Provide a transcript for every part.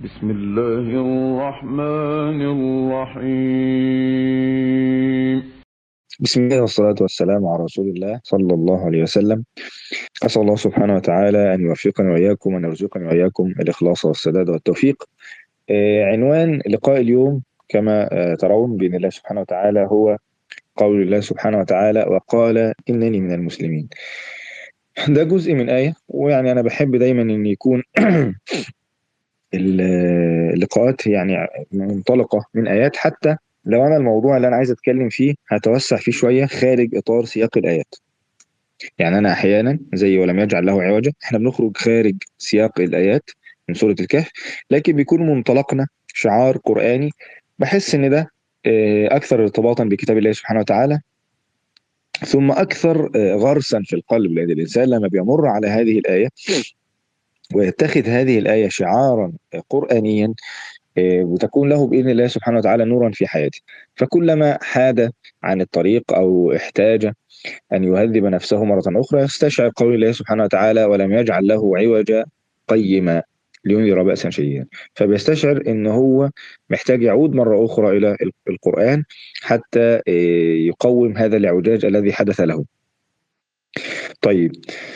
بسم الله الرحمن الرحيم بسم الله والصلاة والسلام على رسول الله صلى الله عليه وسلم أسأل الله سبحانه وتعالى أن يوفقني وإياكم وأن يرزقني وإياكم الإخلاص والسداد والتوفيق آه، عنوان لقاء اليوم كما آه، ترون بإذن الله سبحانه وتعالى هو قول الله سبحانه وتعالى وقال إنني من المسلمين ده جزء من آية ويعني أنا بحب دايما أن يكون اللقاءات يعني منطلقة من آيات حتى لو أنا الموضوع اللي أنا عايز أتكلم فيه هتوسع فيه شوية خارج إطار سياق الآيات يعني أنا أحيانا زي ولم يجعل له عوجا إحنا بنخرج خارج سياق الآيات من سورة الكهف لكن بيكون منطلقنا شعار قرآني بحس إن ده آه، أكثر ارتباطا بكتاب الله سبحانه وتعالى ثم أكثر آه، غرسا في القلب لأن الإنسان لما بيمر على هذه الآية ويتخذ هذه الآية شعارا قرآنيا آه، وتكون له بإذن الله سبحانه وتعالى نورا في حياته فكلما حاد عن الطريق أو احتاج أن يهذب نفسه مرة أخرى يستشعر قول الله سبحانه وتعالى ولم يجعل له عوجا قيما لينذر بأسا شديدا فبيستشعر ان هو محتاج يعود مرة أخرى إلى القرآن حتى آه، يقوم هذا الاعوجاج الذي حدث له طيب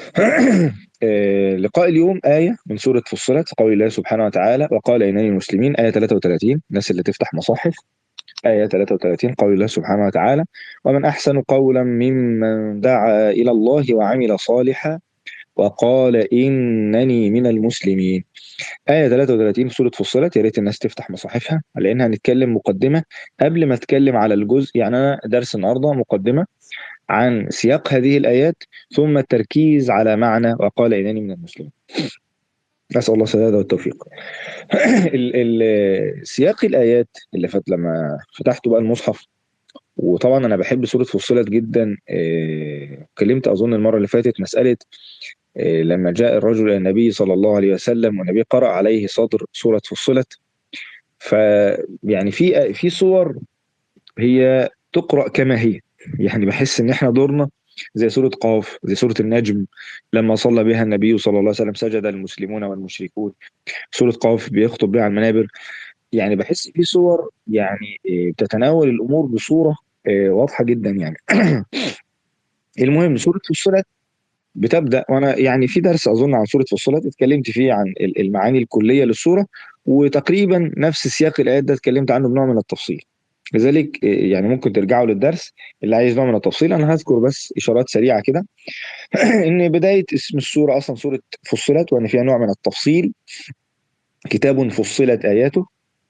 آه، لقاء اليوم آية من سورة فصلت قول الله سبحانه وتعالى وقال إنني المسلمين آية 33 الناس اللي تفتح مصاحف آية 33 قول الله سبحانه وتعالى ومن أحسن قولا ممن دعا إلى الله وعمل صالحا وقال إنني من المسلمين آية 33 في سورة فصلت يا ريت الناس تفتح مصاحفها لأن هنتكلم مقدمة قبل ما أتكلم على الجزء يعني أنا درس النهاردة مقدمة عن سياق هذه الآيات ثم التركيز على معنى وقال إنني من المسلمين نسأل الله السداد والتوفيق ال- ال- سياق الآيات اللي فات لما فتحت بقى المصحف وطبعا أنا بحب سورة فصلت جدا آه، اتكلمت أظن المرة اللي فاتت مسألة آه، لما جاء الرجل إلى النبي صلى الله عليه وسلم والنبي قرأ عليه صدر سورة فصلت فيعني في في صور هي تقرأ كما هي يعني بحس ان احنا دورنا زي سورة قاف زي سورة النجم لما صلى بها النبي صلى الله عليه وسلم سجد المسلمون والمشركون سورة قاف بيخطب بها على المنابر يعني بحس في صور يعني آه، بتتناول الامور بصورة آه، واضحة جدا يعني المهم سورة فصلت بتبدأ وانا يعني في درس اظن عن سورة فصلت اتكلمت فيه عن ال- المعاني الكلية للسورة وتقريبا نفس سياق الايات ده اتكلمت عنه بنوع من التفصيل لذلك آه، يعني ممكن ترجعوا للدرس اللي عايز نوع من التفصيل انا هذكر بس اشارات سريعه كده ان بدايه اسم السوره اصلا سوره فصلت وان فيها نوع من التفصيل كتاب فصلت اياته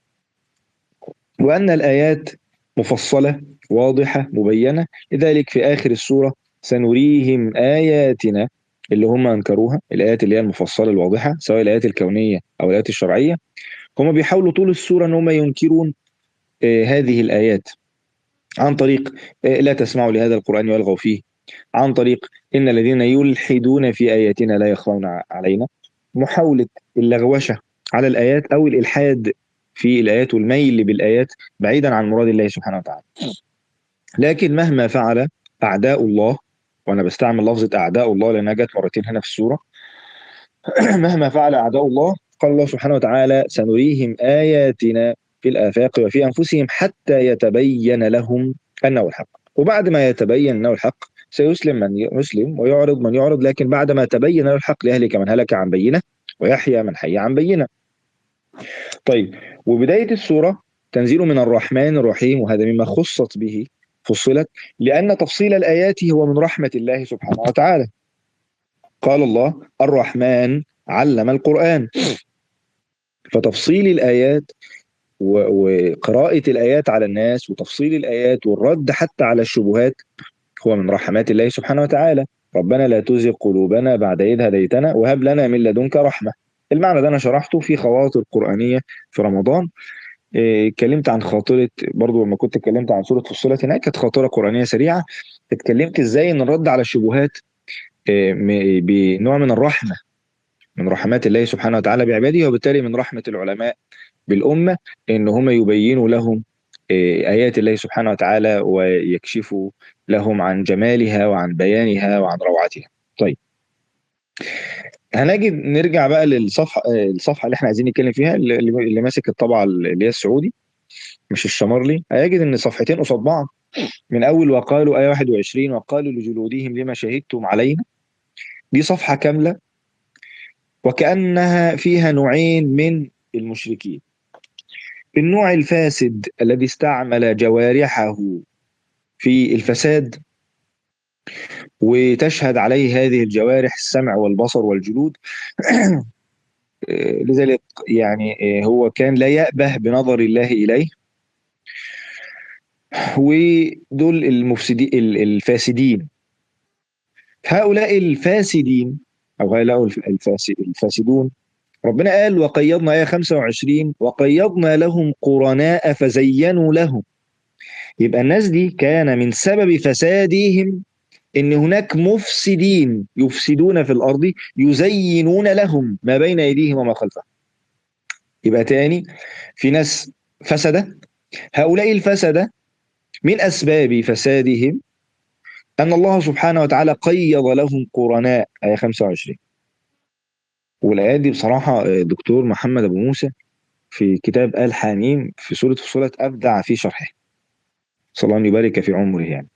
وان الايات مفصله واضحه مبينه لذلك في اخر السوره سنريهم اياتنا اللي هم انكروها الايات اللي هي المفصله الواضحه سواء الايات الكونيه او الايات الشرعيه هم بيحاولوا طول السوره ان هم ينكرون آه، هذه الايات عن طريق آه، لا تسمعوا لهذا القرآن والغوا فيه عن طريق إن الذين يلحدون في آياتنا لا يخفون ع- علينا محاولة اللغوشة على الآيات أو الإلحاد في الآيات والميل بالآيات بعيدا عن مراد الله سبحانه وتعالى لكن مهما فعل أعداء الله وأنا بستعمل لفظة أعداء الله لأنها جت مرتين هنا في السورة مهما فعل أعداء الله قال الله سبحانه وتعالى سنريهم آياتنا في الآفاق وفي أنفسهم حتى يتبين لهم أنه الحق وبعد ما يتبين أنه الحق سيسلم من يسلم ويعرض من يعرض لكن بعد ما تبين له الحق ليهلك من هلك عن بينة ويحيى من حي عن بينة طيب وبداية السورة تنزيل من الرحمن الرحيم وهذا مما خصت به فصلت لأن تفصيل الآيات هو من رحمة الله سبحانه وتعالى قال الله الرحمن علم القرآن فتفصيل الآيات و- وقراءة الآيات على الناس وتفصيل الآيات والرد حتى على الشبهات هو من رحمات الله سبحانه وتعالى ربنا لا تزغ قلوبنا بعد إذ هديتنا وهب لنا من لدنك رحمة المعنى ده أنا شرحته في خواطر قرآنية في رمضان إيه، اتكلمت عن خاطرة برضو لما كنت اتكلمت عن سورة فصلت هناك كانت خاطرة قرآنية سريعة اتكلمت ازاي ان الرد على الشبهات إيه، م- بنوع من الرحمة من رحمات الله سبحانه وتعالى بعباده وبالتالي من رحمة العلماء بالأمة إن هم يبينوا لهم إيه، آيات الله سبحانه وتعالى ويكشفوا لهم عن جمالها وعن بيانها وعن روعتها طيب هنجد نرجع بقى للصفحه الصفحه اللي احنا عايزين نتكلم فيها اللي, اللي ماسك الطبعه اللي هي السعودي مش الشمرلي هيجد ان صفحتين قصاد بعض من اول وقالوا ايه 21 وقالوا لجلودهم لما شهدتم علينا دي صفحه كامله وكانها فيها نوعين من المشركين النوع الفاسد الذي استعمل جوارحه في الفساد وتشهد عليه هذه الجوارح السمع والبصر والجلود لذلك يعني هو كان لا يأبه بنظر الله إليه ودول المفسدين الفاسدين هؤلاء الفاسدين أو هؤلاء الفاسدون ربنا قال وقيضنا آية 25 وقيضنا لهم قرناء فزينوا لهم يبقى الناس دي كان من سبب فسادهم ان هناك مفسدين يفسدون في الارض يزينون لهم ما بين ايديهم وما خلفهم يبقى تاني في ناس فسده هؤلاء الفسده من اسباب فسادهم ان الله سبحانه وتعالى قيض لهم قرناء ايه 25 والايات دي بصراحه دكتور محمد ابو موسى في كتاب ال حميم في سوره فصلت ابدع في شرحه صلى الله يبارك في عمره يعني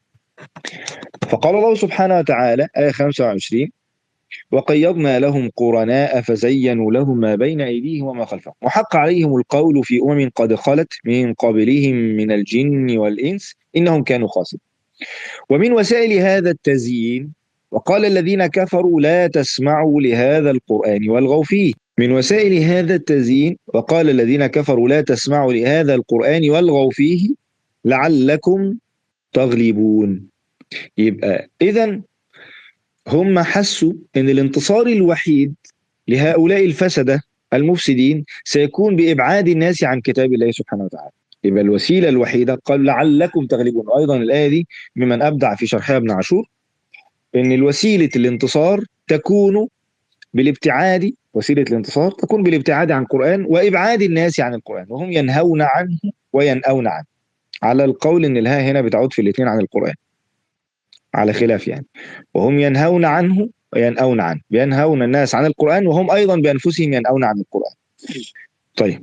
فقال الله سبحانه وتعالى آية 25 وقيضنا لهم قرناء فزينوا لهم ما بين أيديهم وما خلفهم وحق عليهم القول في أمم قد خلت من قبلهم من الجن والإنس إنهم كانوا خاسرين ومن وسائل هذا التزيين وقال الذين كفروا لا تسمعوا لهذا القرآن والغوا فيه من وسائل هذا التزيين وقال الذين كفروا لا تسمعوا لهذا القرآن والغوا فيه لعلكم تغلبون يبقى إذا هم حسوا أن الانتصار الوحيد لهؤلاء الفسدة المفسدين سيكون بإبعاد الناس عن كتاب الله سبحانه وتعالى يبقى الوسيلة الوحيدة قال لعلكم تغلبون أيضا الآية دي ممن أبدع في شرحها ابن عاشور أن الوسيلة الانتصار تكون بالابتعاد وسيلة الانتصار تكون بالابتعاد عن القرآن وإبعاد الناس عن القرآن وهم ينهون عنه وينأون عنه على القول ان الهاء هنا بتعود في الاثنين عن القرآن على خلاف يعني وهم ينهون عنه وينأون عنه ينهون الناس عن القرآن وهم أيضا بأنفسهم ينأون عن القرآن طيب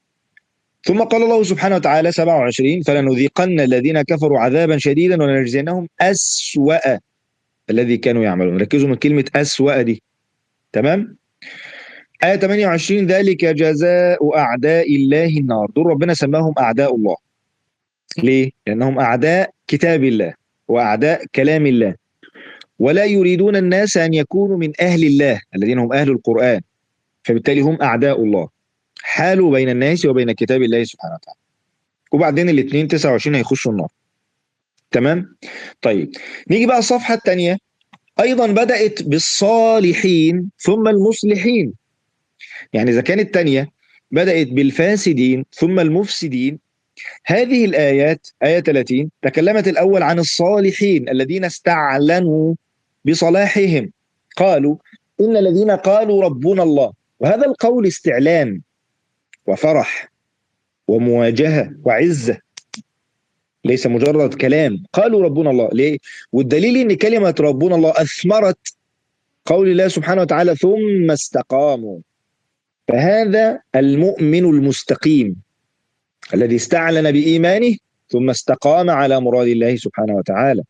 ثم قال الله سبحانه وتعالى 27 فلنذيقن الذين كفروا عذابا شديدا ولنجزينهم أسوأ الذي كانوا يعملون ركزوا من كلمة أسوأ دي تمام آية 28 ذلك جزاء أعداء الله النار دول ربنا سماهم أعداء الله ليه؟ لأنهم أعداء كتاب الله وأعداء كلام الله ولا يريدون الناس أن يكونوا من أهل الله الذين هم أهل القرآن فبالتالي هم أعداء الله حالوا بين الناس وبين كتاب الله سبحانه وتعالى وبعدين الاثنين 29 هيخشوا النار تمام طيب نيجي بقى الصفحة الثانية أيضا بدأت بالصالحين ثم المصلحين يعني إذا كانت الثانية بدأت بالفاسدين ثم المفسدين هذه الآيات آية 30 تكلمت الأول عن الصالحين الذين استعلنوا بصلاحهم قالوا إن الذين قالوا ربنا الله وهذا القول استعلان وفرح ومواجهة وعزة ليس مجرد كلام قالوا ربنا الله ليه والدليل ان كلمة ربنا الله أثمرت قول الله سبحانه وتعالى ثم استقاموا فهذا المؤمن المستقيم الذي استعلن بإيمانه ثم استقام على مراد الله سبحانه وتعالى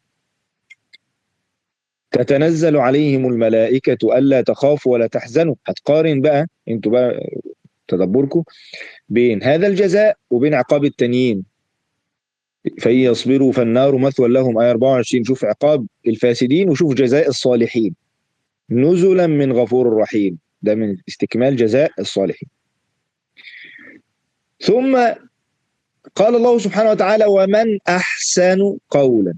تتنزل عليهم الملائكة ألا تخافوا ولا تحزنوا هتقارن بقى انتوا بقى تدبركم بين هذا الجزاء وبين عقاب التانيين فإن يصبروا فالنار مثوى لهم آية 24 شوف عقاب الفاسدين وشوف جزاء الصالحين نزلا من غفور رحيم ده من استكمال جزاء الصالحين ثم قال الله سبحانه وتعالى ومن أحسن قولا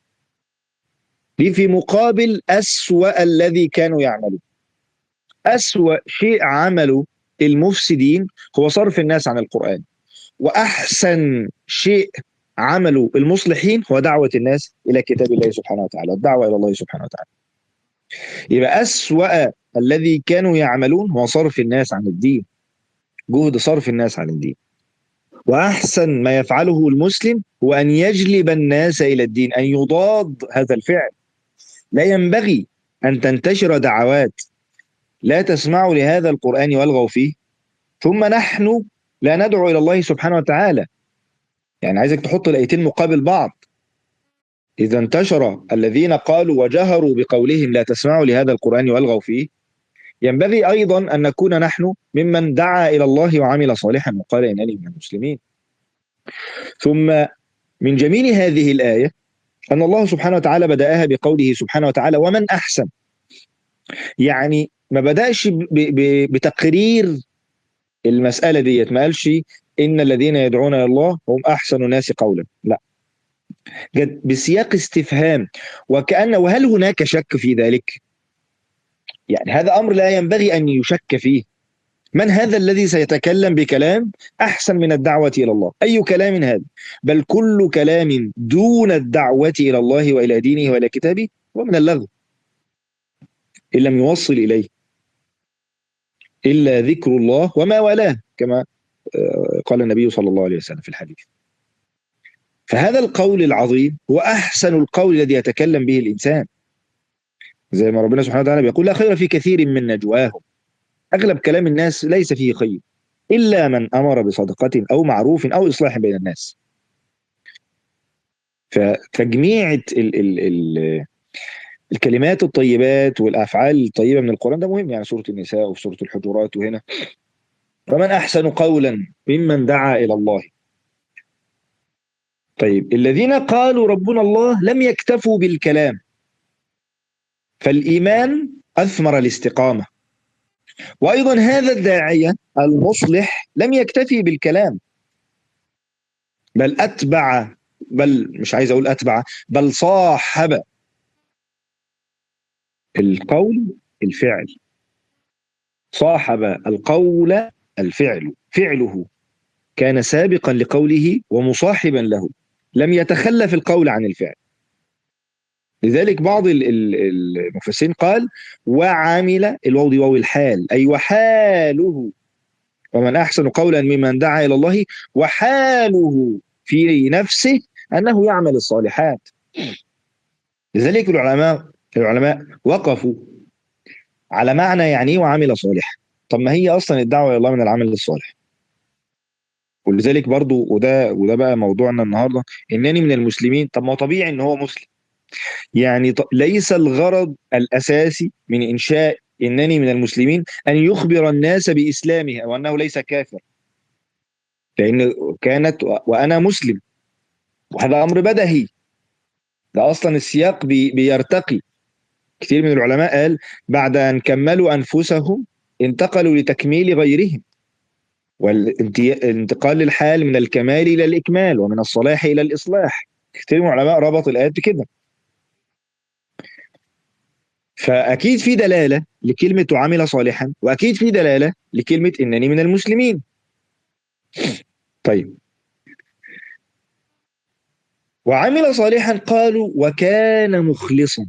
دي في مقابل أسوأ الذي كانوا يعملون أسوأ شيء عمله المفسدين هو صرف الناس عن القرآن وأحسن شيء عمله المصلحين هو دعوة الناس إلى كتاب الله سبحانه وتعالى الدعوة إلى الله سبحانه وتعالى يبقى أسوأ الذي كانوا يعملون هو صرف الناس عن الدين جهد صرف الناس عن الدين وأحسن ما يفعله المسلم هو أن يجلب الناس إلى الدين أن يضاد هذا الفعل لا ينبغي أن تنتشر دعوات لا تسمعوا لهذا القرآن والغوا فيه ثم نحن لا ندعو إلى الله سبحانه وتعالى يعني عايزك تحط الآيتين مقابل بعض إذا انتشر الذين قالوا وجهروا بقولهم لا تسمعوا لهذا القرآن والغوا فيه ينبغي أيضا أن نكون نحن ممن دعا إلى الله وعمل صالحا وقال إنني من المسلمين ثم من جميل هذه الآية أن الله سبحانه وتعالى بدأها بقوله سبحانه وتعالى ومن أحسن يعني ما بدأش ب- ب- بتقرير المسألة ديت ما قالش إن الذين يدعون إلى الله هم أحسن الناس قولا لا جد بسياق استفهام وكأن وهل هناك شك في ذلك يعني هذا أمر لا ينبغي أن يشك فيه من هذا الذي سيتكلم بكلام أحسن من الدعوة إلى الله أي كلام هذا بل كل كلام دون الدعوة إلى الله وإلى دينه وإلى كتابه هو من اللغو إن لم يوصل إليه إلا ذكر الله وما والاه كما آه، قال النبي صلى الله عليه وسلم في الحديث فهذا القول العظيم هو أحسن القول الذي يتكلم به الإنسان زي ما ربنا سبحانه وتعالى بيقول لا خير في كثير من نجواهم أغلب كلام الناس ليس فيه خير إلا من أمر بصدقة أو معروف أو إصلاح بين الناس فتجميع ال ال ال الكلمات الطيبات والأفعال الطيبة من القرآن ده مهم يعني سورة النساء وفي سورة الحجرات وهنا فمن أحسن قولا ممن دعا إلى الله طيب الذين قالوا ربنا الله لم يكتفوا بالكلام فالإيمان أثمر الاستقامة وأيضا هذا الداعية المصلح لم يكتفي بالكلام بل أتبع بل مش عايز أقول أتبع بل صاحب القول الفعل صاحب القول الفعل فعله كان سابقا لقوله ومصاحبا له لم يتخلف القول عن الفعل لذلك بعض ال- ال- المفسرين قال وعمل الواو دي واو الحال أي وحاله ومن أحسن قولا ممن دعا إلى الله وحاله في نفسه أنه يعمل الصالحات لذلك العلماء العلماء وقفوا على معنى يعني ايه وعمل صالحا طب ما هي اصلا الدعوه الى الله من العمل الصالح ولذلك برضو وده وده بقى موضوعنا النهارده انني من المسلمين طب ما هو طبيعي ان هو مسلم يعني ط- ليس الغرض الاساسي من انشاء انني من المسلمين ان يخبر الناس باسلامه او انه ليس كافر لان كانت و- وانا مسلم وهذا امر بدهي ده اصلا السياق بي بيرتقي كثير من العلماء قال بعد ان كملوا انفسهم انتقلوا لتكميل غيرهم والانتقال الحال من الكمال الى الاكمال ومن الصلاح الى الاصلاح كثير من العلماء ربط الايات بكده فاكيد في دلاله لكلمه وعمل صالحا واكيد في دلاله لكلمه انني من المسلمين طيب وعمل صالحا قالوا وكان مخلصا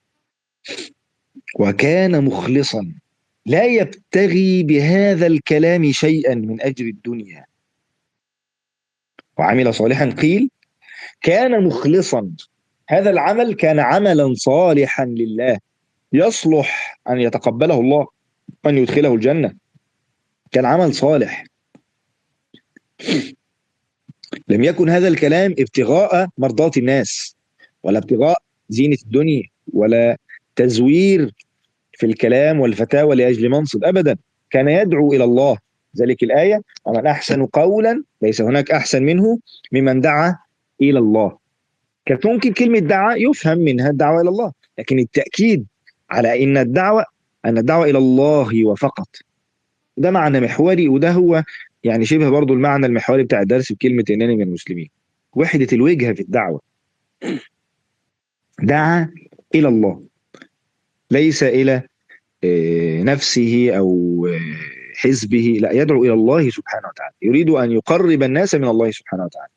وكان مخلصا لا يبتغي بهذا الكلام شيئا من اجل الدنيا وعمل صالحا قيل كان مخلصا هذا العمل كان عملا صالحا لله يصلح ان يتقبله الله وان يدخله الجنه كان عمل صالح لم يكن هذا الكلام ابتغاء مرضات الناس ولا ابتغاء زينه الدنيا ولا تزوير في الكلام والفتاوى لاجل منصب ابدا كان يدعو الى الله ذلك الايه ومن احسن قولا ليس هناك احسن منه ممن دعا الى الله كانت ممكن كلمه دعا يفهم منها الدعوه الى الله لكن التاكيد على ان الدعوه ان الدعوه الى الله وفقط ده معنى محوري وده هو يعني شبه برضو المعنى المحوري بتاع الدرس بكلمه انني من المسلمين وحده الوجهه في الدعوه دعا الى الله ليس الى آه، نفسه او آه، حزبه لا يدعو الى الله سبحانه وتعالى يريد ان يقرب الناس من الله سبحانه وتعالى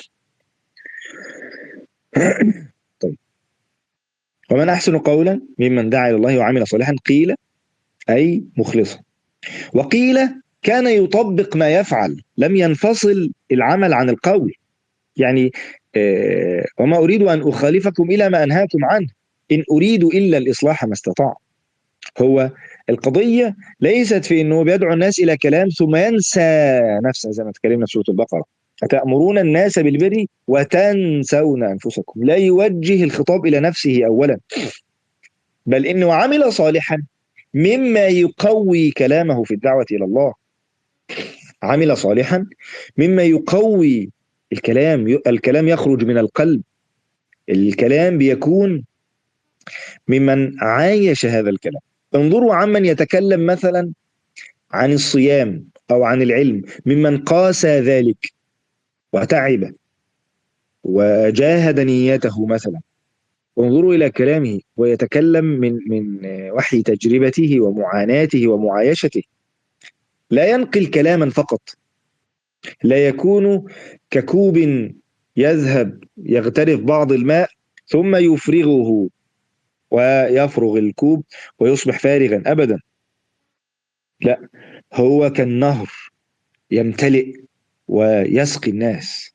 طيب ومن احسن قولا ممن دعا الى الله وعمل صالحا قيل اي مخلصا وقيل كان يطبق ما يفعل لم ينفصل العمل عن القول يعني آه، وما اريد ان اخالفكم الى ما انهاكم عنه إن أريد إلا الإصلاح ما استطاع هو القضية ليست في أنه بيدعو الناس إلى كلام ثم ينسى نفسه زي ما تكلمنا في سورة البقرة أتأمرون الناس بالبر وتنسون أنفسكم لا يوجه الخطاب إلى نفسه أولا بل إنه عمل صالحا مما يقوي كلامه في الدعوة إلى الله عمل صالحا مما يقوي الكلام الكلام يخرج من القلب الكلام بيكون ممن عايش هذا الكلام انظروا عمن يتكلم مثلا عن الصيام أو عن العلم ممن قاس ذلك وتعب وجاهد نيته مثلا انظروا إلى كلامه ويتكلم من من وحي تجربته ومعاناته ومعايشته لا ينقل كلاما فقط لا يكون ككوب يذهب يغترف بعض الماء ثم يفرغه ويفرغ الكوب ويصبح فارغا ابدا لا هو كالنهر يمتلئ ويسقي الناس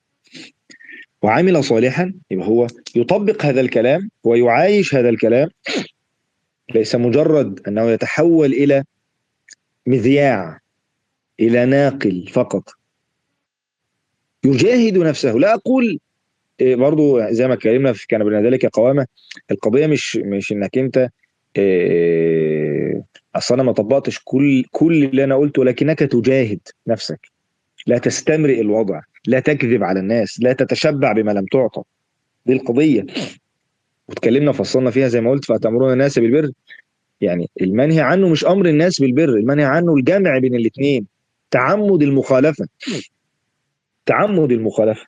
وعمل صالحا يبقى هو يطبق هذا الكلام ويعايش هذا الكلام ليس مجرد انه يتحول الى مذياع الى ناقل فقط يجاهد نفسه لا اقول إيه برضو زي ما اتكلمنا في كان بين ذلك قوامه القضيه مش مش انك انت إيه اصل انا ما طبقتش كل كل اللي انا قلته ولكنك تجاهد نفسك لا تستمرئ الوضع لا تكذب على الناس لا تتشبع بما لم تعطى دي القضيه واتكلمنا فصلنا فيها زي ما قلت فاتامرون الناس بالبر يعني المنهي عنه مش امر الناس بالبر المنهي عنه الجمع بين الاثنين تعمد المخالفه تعمد المخالفه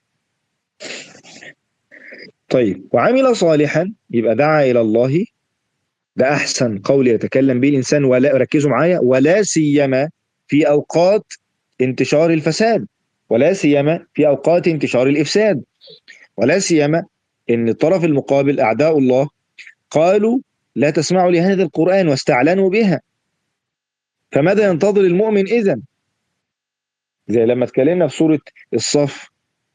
طيب وعمل صالحا يبقى دعا الى الله ده احسن قول يتكلم به الانسان ولا ركزوا معايا ولا سيما في اوقات انتشار الفساد ولا سيما في اوقات انتشار الافساد ولا سيما ان الطرف المقابل اعداء الله قالوا لا تسمعوا لهذا القران واستعلنوا بها فماذا ينتظر المؤمن اذا زي لما اتكلمنا في سوره الصف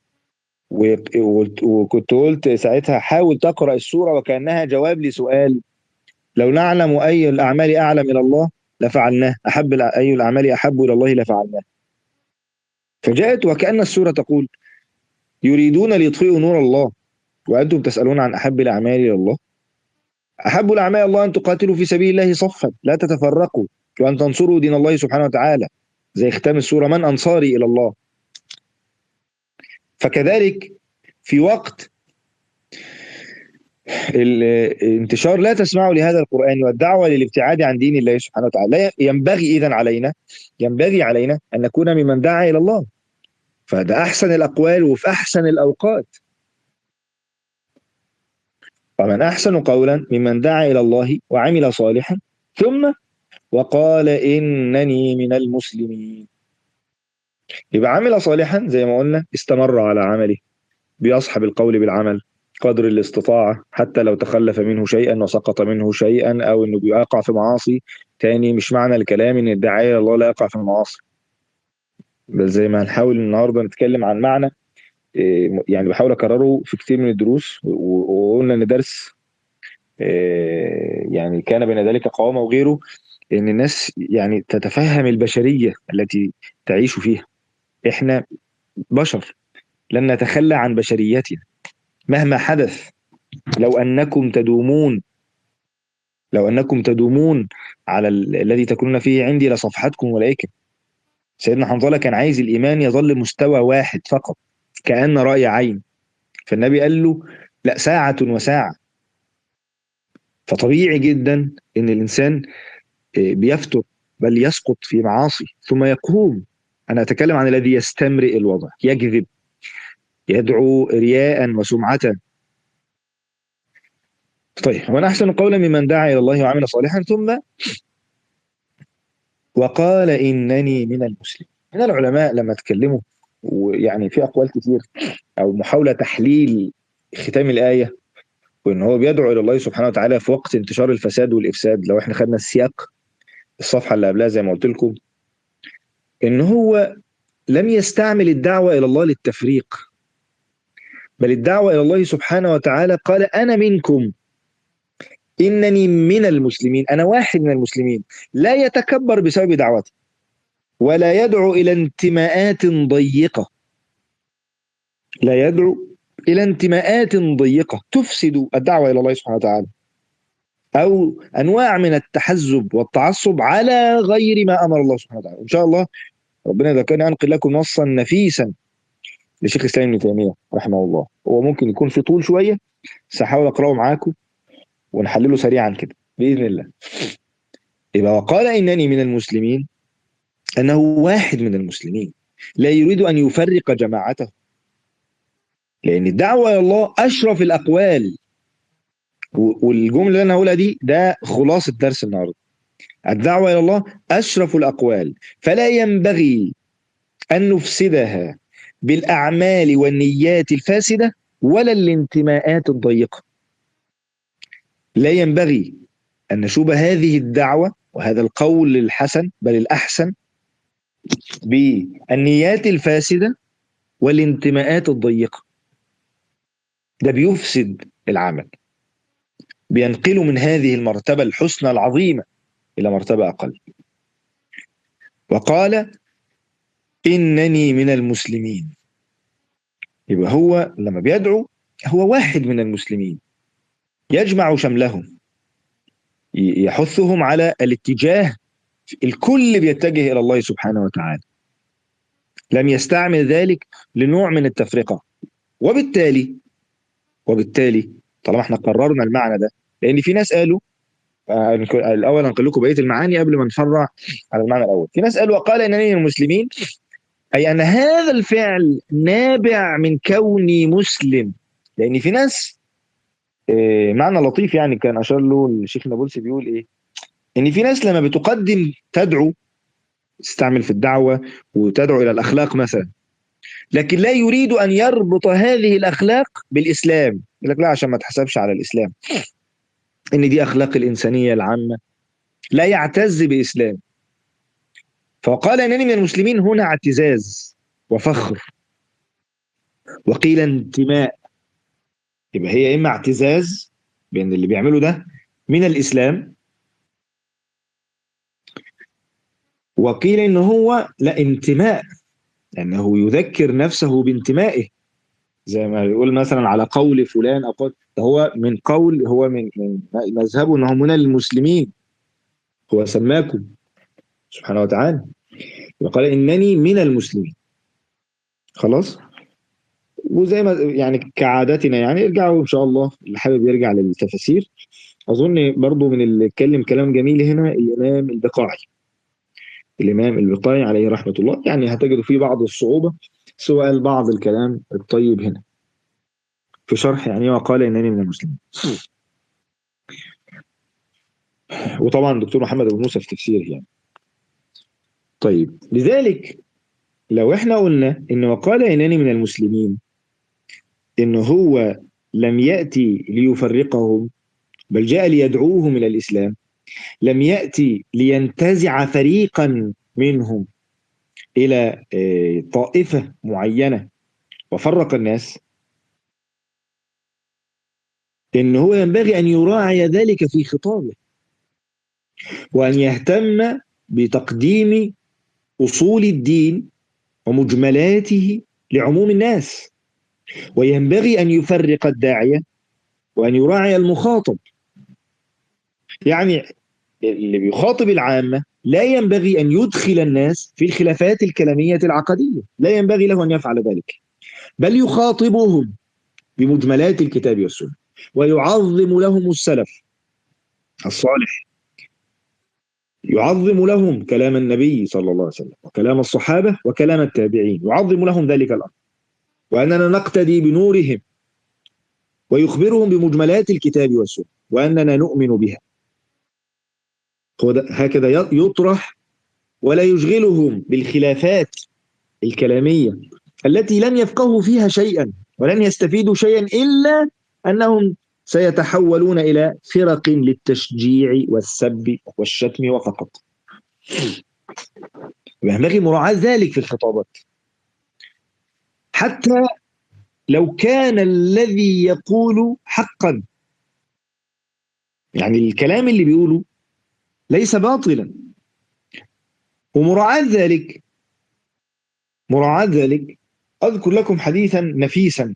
وكنت قلت ساعتها حاول تقرا السوره وكانها جواب لسؤال لو نعلم اي الاعمال اعلم الى الله لفعلناه احب اي الاعمال احب الى الله لفعلناه فجاءت وكان السوره تقول يريدون ليطفئوا نور الله وانتم تسالون عن احب الاعمال الى الله احب الاعمال الله ان تقاتلوا في سبيل الله صفا لا تتفرقوا وان تنصروا دين الله سبحانه وتعالى زي ختام السوره من انصاري الى الله فكذلك في وقت الانتشار لا تسمعوا لهذا القرآن والدعوة للابتعاد عن دين الله سبحانه وتعالى ينبغي إذا علينا ينبغي علينا أن نكون ممن دعا إلى الله فده أحسن الأقوال وفي أحسن الأوقات ومن أحسن قولا ممن دعا إلى الله وعمل صالحا ثم وقال إنني من المسلمين يبقى عمل صالحا زي ما قلنا استمر على عمله بيصحب القول بالعمل قدر الاستطاعة حتى لو تخلف منه شيئا وسقط منه شيئا أو إنه بيقع في معاصي تاني مش معنى الكلام إن الداعية الله لا يقع في المعاصي بل زي ما هنحاول النهاردة نتكلم عن معنى يعني بحاول أكرره في كتير من الدروس وقلنا إن درس يعني كان بين ذلك قوامة وغيره إن الناس يعني تتفهم البشرية التي تعيش فيها إحنا بشر لن نتخلى عن بشريتنا مهما حدث لو انكم تدومون لو انكم تدومون على الذي تكونون فيه عندي لصفحتكم ملائكه سيدنا حنظله كان عايز الايمان يظل مستوى واحد فقط كان راي عين فالنبي قال له لا ساعه وساعه فطبيعي جدا ان الانسان بيفتر بل يسقط في معاصي ثم يقوم انا اتكلم عن الذي يستمرئ الوضع يكذب يدعو رياء وسمعة طيب ومن أحسن قولا ممن دعا إلى الله وعمل صالحا ثم وقال إنني من المسلمين من العلماء لما تكلموا ويعني في أقوال كتير أو محاولة تحليل ختام الآية وإن هو بيدعو إلى الله سبحانه وتعالى في وقت انتشار الفساد والإفساد لو إحنا خدنا السياق الصفحة اللي قبلها زي ما قلت لكم إن هو لم يستعمل الدعوة إلى الله للتفريق بل الدعوة إلى الله سبحانه وتعالى قال أنا منكم إنني من المسلمين أنا واحد من المسلمين لا يتكبر بسبب دعوته ولا يدعو إلى انتماءات ضيقة لا يدعو إلى انتماءات ضيقة تفسد الدعوة إلى الله سبحانه وتعالى أو أنواع من التحزب والتعصب على غير ما أمر الله سبحانه وتعالى إن شاء الله ربنا ذكرني أنقل لكم نصا نفيسا لشيخ الإسلام ابن تيمية رحمه الله هو ممكن يكون في طول شوية بس هحاول أقرأه معاكم ونحلله سريعا كده بإذن الله يبقى وقال إنني من المسلمين أنه واحد من المسلمين لا يريد أن يفرق جماعته لأن الدعوة إلى الله أشرف الأقوال والجملة اللي أنا هقولها دي ده خلاصة درس النهاردة الدعوة إلى الله أشرف الأقوال فلا ينبغي أن نفسدها بالأعمال والنيات الفاسدة ولا الانتماءات الضيقة لا ينبغي أن نشوب هذه الدعوة وهذا القول الحسن بل الأحسن بالنيات الفاسدة والانتماءات الضيقة ده بيفسد العمل بينقله من هذه المرتبة الحسنى العظيمة إلى مرتبة أقل وقال إنني من المسلمين يبقى هو لما بيدعو هو واحد من المسلمين يجمع شملهم يحثهم على الاتجاه الكل بيتجه إلى الله سبحانه وتعالى لم يستعمل ذلك لنوع من التفرقة وبالتالي وبالتالي طالما احنا قررنا المعنى ده لان في ناس قالوا آه، الاول انقل لكم بقيه المعاني قبل ما نفرع على المعنى الاول في ناس قالوا وقال انني من المسلمين اي ان هذا الفعل نابع من كوني مسلم لان في ناس آه، معنى لطيف يعني كان اشار له الشيخ نابلسي بيقول ايه ان في ناس لما بتقدم تدعو تستعمل في الدعوه وتدعو الى الاخلاق مثلا لكن لا يريد ان يربط هذه الاخلاق بالاسلام يقول لك لا عشان ما تحسبش على الاسلام ان دي اخلاق الانسانيه العامه لا يعتز باسلام فقال انني من المسلمين هنا اعتزاز وفخر وقيل انتماء يبقى هي اما اعتزاز بان اللي بيعمله ده من الاسلام وقيل ان هو لا انتماء لانه يذكر نفسه بانتمائه زي ما يقول مثلا على قول فلان او قول هو من قول هو من من مذهبه انه من المسلمين هو سماكم سبحانه وتعالى وقال انني من المسلمين خلاص وزي ما يعني كعادتنا يعني ارجعوا ان شاء الله اللي حابب يرجع للتفاسير اظن برضو من اللي اتكلم كلام جميل هنا الامام البقاعي الامام البقاعي عليه رحمه الله يعني هتجدوا فيه بعض الصعوبه سواء بعض الكلام الطيب هنا في شرح يعني وقال انني من المسلمين وطبعا دكتور محمد ابو موسى في تفسيره يعني طيب لذلك لو احنا قلنا ان وقال انني من المسلمين ان هو لم ياتي ليفرقهم بل جاء ليدعوهم الى الاسلام لم ياتي لينتزع فريقا منهم الى آه، طائفه معينه وفرق الناس ان هو ينبغي ان يراعي ذلك في خطابه وان يهتم بتقديم اصول الدين ومجملاته لعموم الناس وينبغي ان يفرق الداعيه وان يراعي المخاطب يعني اللي بيخاطب العامه لا ينبغي ان يدخل الناس في الخلافات الكلاميه العقديه لا ينبغي له ان يفعل ذلك بل يخاطبهم بمجملات الكتاب والسنه ويعظم لهم السلف الصالح يعظم لهم كلام النبي صلى الله عليه وسلم وكلام الصحابة وكلام التابعين يعظم لهم ذلك الأمر وأننا نقتدي بنورهم ويخبرهم بمجملات الكتاب والسنة وأننا نؤمن بها هكذا يطرح ولا يشغلهم بالخلافات الكلامية التي لن يفقهوا فيها شيئا ولن يستفيدوا شيئا إلا أنهم سيتحولون إلى فرق للتشجيع والسب والشتم وفقط ينبغي مراعاة ذلك في الخطابات حتى لو كان الذي يقول حقا يعني الكلام اللي بيقوله ليس باطلا ومراعاة ذلك مراعاة ذلك أذكر لكم حديثا نفيسا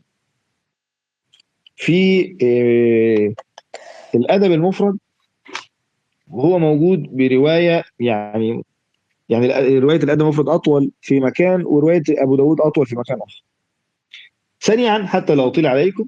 في آه، الأدب المفرد وهو موجود برواية يعني يعني رواية الأدب المفرد أطول في مكان ورواية أبو داود أطول في مكان آخر سريعا حتى لا أطيل عليكم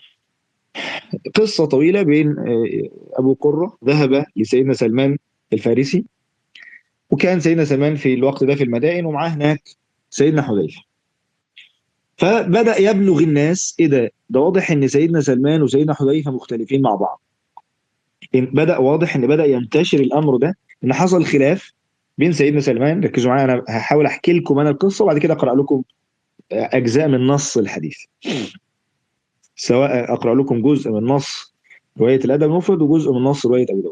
قصة طويلة بين آه، أبو قرة ذهب لسيدنا سلمان الفارسي وكان سيدنا سلمان في الوقت ده في المدائن ومعاه هناك سيدنا حذيفة فبدأ يبلغ الناس إيه ده ده واضح إن سيدنا سلمان وسيدنا حذيفة مختلفين مع بعض إن بدأ واضح إن بدأ ينتشر الأمر ده إن حصل خلاف بين سيدنا سلمان ركزوا معايا أنا هحاول أحكي لكم أنا القصة وبعد كده أقرأ لكم أجزاء من نص الحديث سواء أقرأ لكم جزء من نص رواية الأدب المفرد وجزء من نص رواية أبو داود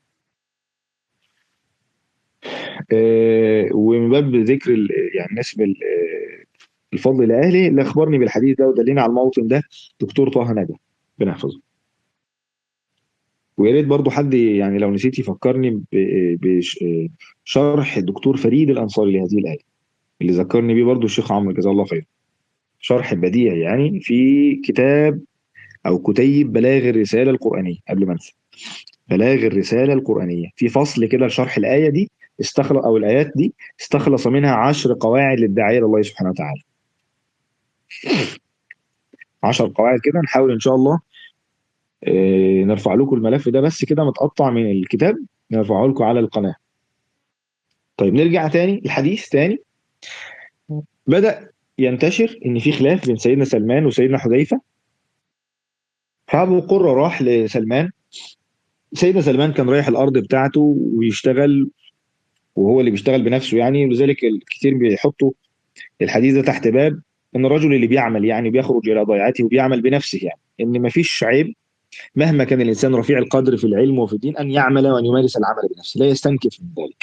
آه، ومن باب ذكر ال- يعني نسب ال- آه، الفضل لاهله اللي اخبرني بالحديث ده ودلني على الموطن ده دكتور طه نجا ربنا يحفظه ويا ريت برضه حد يعني لو نسيت يفكرني بشرح الدكتور فريد الانصاري لهذه الايه اللي ذكرني بيه برضه الشيخ عمرو جزاه الله خير شرح بديع يعني في كتاب او كتيب بلاغ الرساله القرانيه قبل ما انسى بلاغ الرساله القرانيه في فصل كده لشرح الايه دي استخلص او الايات دي استخلص منها عشر قواعد للداعيه لله سبحانه وتعالى عشر قواعد كده نحاول ان شاء الله آه، نرفع لكم الملف ده بس كده متقطع من الكتاب نرفعه لكم على القناه طيب نرجع تاني الحديث تاني بدأ ينتشر ان في خلاف بين سيدنا سلمان وسيدنا حذيفه فابو قره راح لسلمان سيدنا سلمان كان رايح الارض بتاعته ويشتغل وهو اللي بيشتغل بنفسه يعني ولذلك الكثير بيحطوا الحديث ده تحت باب ان الرجل اللي بيعمل يعني بيخرج الى ضيعته وبيعمل بنفسه يعني ان مفيش عيب مهما كان الانسان رفيع القدر في العلم وفي الدين ان يعمل وان يمارس العمل بنفسه لا يستنكف من ذلك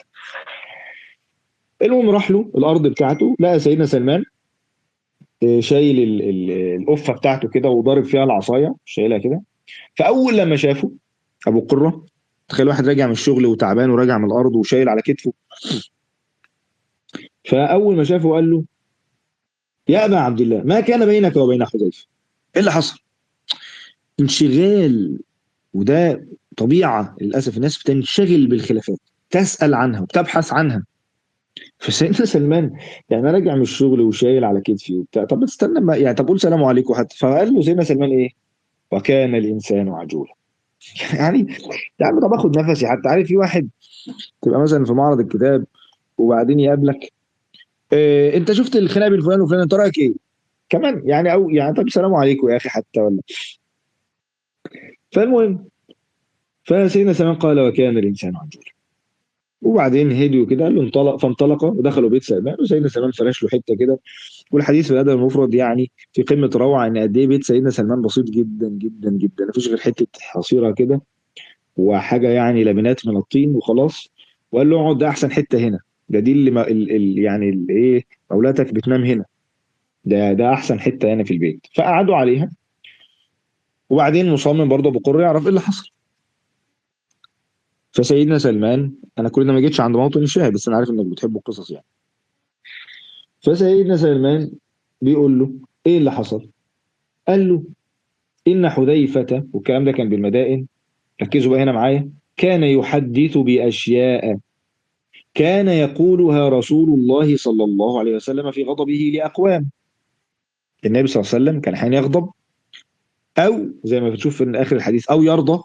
المهم راح له الارض بتاعته لقى سيدنا سلمان آه، شايل ال- ال- القفه بتاعته كده وضارب فيها العصايه شايلها كده فاول لما شافه ابو قره تخيل واحد راجع من الشغل وتعبان وراجع من الارض وشايل على كتفه فاول ما شافه قال له يا ابا عبد الله ما كان بينك وبين حذيفه ايه اللي حصل انشغال وده طبيعه للاسف الناس بتنشغل بالخلافات تسال عنها وتبحث عنها فسيدنا سلمان يعني انا راجع من الشغل وشايل على كتفي وبتاع طب استنى ما يعني طب قول سلام عليكم حتى فقال له سيدنا سلمان ايه وكان الانسان عجولا يعني يا عم طب اخد نفسي حتى عارف في واحد تبقى مثلا في معرض الكتاب وبعدين يقابلك إيه انت شفت الخناقه بين فلان وفلان انت رايك ايه؟ كمان يعني او يعني طب السلام عليكم يا اخي حتى ولا فالمهم فسيدنا سلمان قال وكان الانسان عجولا وبعدين هديوا كده قال له انطلق فانطلق ودخلوا بيت سلمان وسيدنا سلمان فرش له حته كده والحديث في الادب المفرد يعني في قمه روعه ان قد ايه بيت سيدنا سلمان بسيط جدا جدا جدا مفيش غير حته حصيره كده وحاجه يعني لبنات من الطين وخلاص وقال له اقعد ده احسن حته هنا ده دي اللي ما ال ال يعني ال- ايه مولاتك بتنام هنا ده ده احسن حته هنا في البيت فقعدوا عليها وبعدين مصمم برضه ابو قر يعرف ايه اللي حصل فسيدنا سلمان انا كل ده ما جيتش عند موطن الشاهد بس انا عارف انك بتحب القصص يعني فسيدنا سلمان بيقول له ايه اللي حصل قال له ان حذيفه والكلام ده كان بالمدائن ركزوا بقى هنا معايا كان يحدث باشياء كان يقولها رسول الله صلى الله عليه وسلم في غضبه لاقوام النبي صلى الله عليه وسلم كان احيانا يغضب او زي ما بتشوف في اخر الحديث او يرضى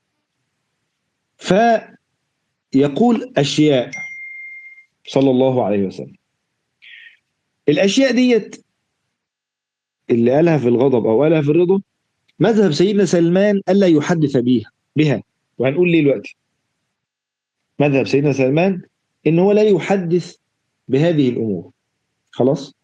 فيقول اشياء صلى الله عليه وسلم الاشياء ديت اللي قالها في الغضب او قالها في الرضا مذهب سيدنا سلمان الا يحدث بها بها وهنقول ليه دلوقتي مذهب سيدنا سلمان ان هو لا يحدث بهذه الامور خلاص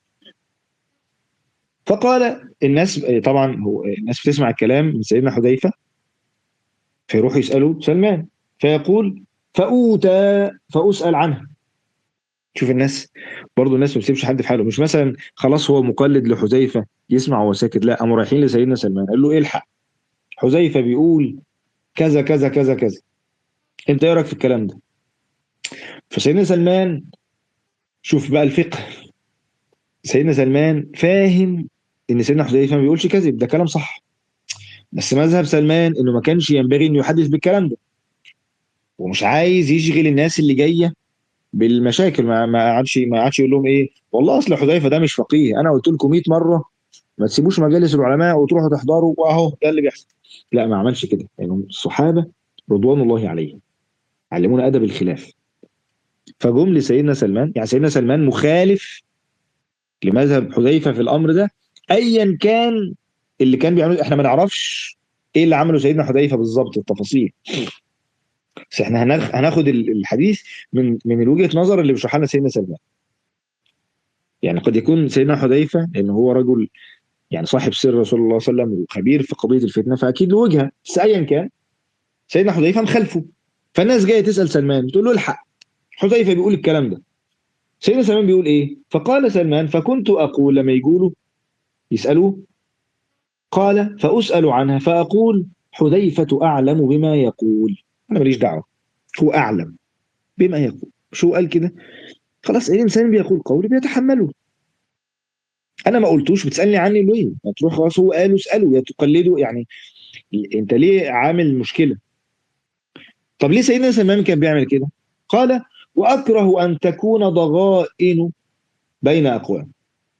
فقال الناس طبعا هو الناس بتسمع الكلام من سيدنا حذيفه فيروحوا يسالوا سلمان فيقول فأوتى فأسأل عنها شوف الناس برضو الناس ما بتسيبش حد في حاله مش مثلا خلاص هو مقلد لحذيفه يسمع وهو ساكت لا قاموا رايحين لسيدنا سلمان قال له الحق حذيفه بيقول كذا كذا كذا كذا انت ايه رايك في الكلام ده فسيدنا سلمان شوف بقى الفقه سيدنا سلمان فاهم ان سيدنا حذيفه ما بيقولش كذب ده كلام صح بس مذهب سلمان انه ما كانش ينبغي انه يحدث بالكلام ده ومش عايز يشغل الناس اللي جايه بالمشاكل ما ما قعدش ما قعدش يقول لهم ايه والله اصل حذيفه ده مش فقيه انا قلت لكم 100 مره ما تسيبوش مجالس العلماء وتروحوا تحضروا واهو ده اللي بيحصل لا ما عملش كده يعني الصحابه رضوان الله عليهم علمونا ادب الخلاف فجم لسيدنا سلمان يعني سيدنا سلمان مخالف لمذهب حذيفه في الامر ده ايا كان اللي كان بيعمله احنا ما نعرفش ايه اللي عمله سيدنا حذيفه بالظبط التفاصيل بس احنا هناخ- هناخد ال- الحديث من من وجهه نظر اللي بيشرحها لنا سيدنا سلمان يعني قد يكون سيدنا حذيفه ان هو رجل يعني صاحب سر رسول الله صلى الله عليه وسلم وخبير في قضيه الفتنه فاكيد له وجهه بس ايا كان سيدنا حذيفه مخالفه فالناس جايه تسال سلمان بتقول له الحق حذيفه بيقول الكلام ده سيدنا سلمان بيقول ايه فقال سلمان فكنت اقول لما يقولوا يسالوه قال فاسال عنها فاقول حذيفه اعلم بما يقول انا ماليش دعوه هو اعلم بما يقول شو قال كده خلاص الانسان بيقول قول بيتحمله انا ما قلتوش بتسالني عني ليه ما تروح خلاص هو قاله اساله يا تقلده يعني انت ليه عامل مشكله طب ليه سيدنا سلمان كان بيعمل كده قال واكره ان تكون ضغائن بين اقوام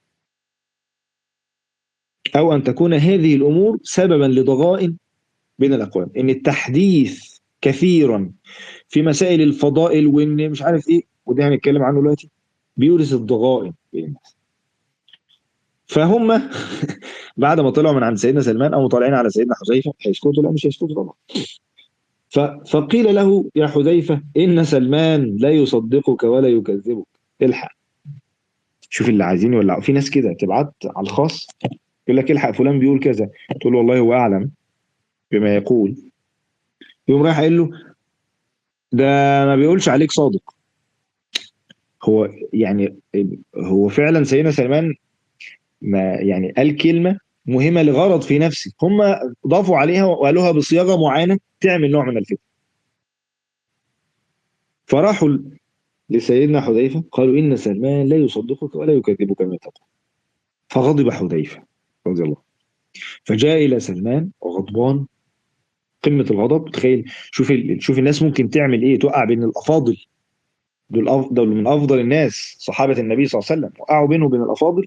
او ان تكون هذه الامور سببا لضغائن بين الاقوام ان التحديث كثيرا في مسائل الفضائل وان مش عارف ايه وده هنتكلم عنه دلوقتي بيورث الضغائن بين الناس فهم بعد ما طلعوا من عند سيدنا سلمان او طالعين على سيدنا حذيفه هيسكتوا لا مش هيسكتوا طبعا ف- فقيل له يا حذيفه ان سلمان لا يصدقك ولا يكذبك الحق شوف اللي عايزين يولعوا في ناس كده تبعت على الخاص يقول لك الحق فلان بيقول كذا تقول له والله هو اعلم بما يقول يقوم رايح قايل له ده ما بيقولش عليك صادق هو يعني هو فعلا سيدنا سلمان ما يعني قال كلمه مهمه لغرض في نفسه هم ضافوا عليها وقالوها بصياغه معينه تعمل نوع من الفتنه فراحوا لسيدنا حذيفه قالوا ان سلمان لا يصدقك ولا يكذبك كما تقول فغضب حذيفه رضي الله فجاء الى سلمان وغضبان قمه الغضب تخيل شوف ال- شوف الناس ممكن تعمل ايه توقع بين الافاضل دول افضل من افضل الناس صحابه النبي صلى الله عليه وسلم وقعوا بينه وبين الافاضل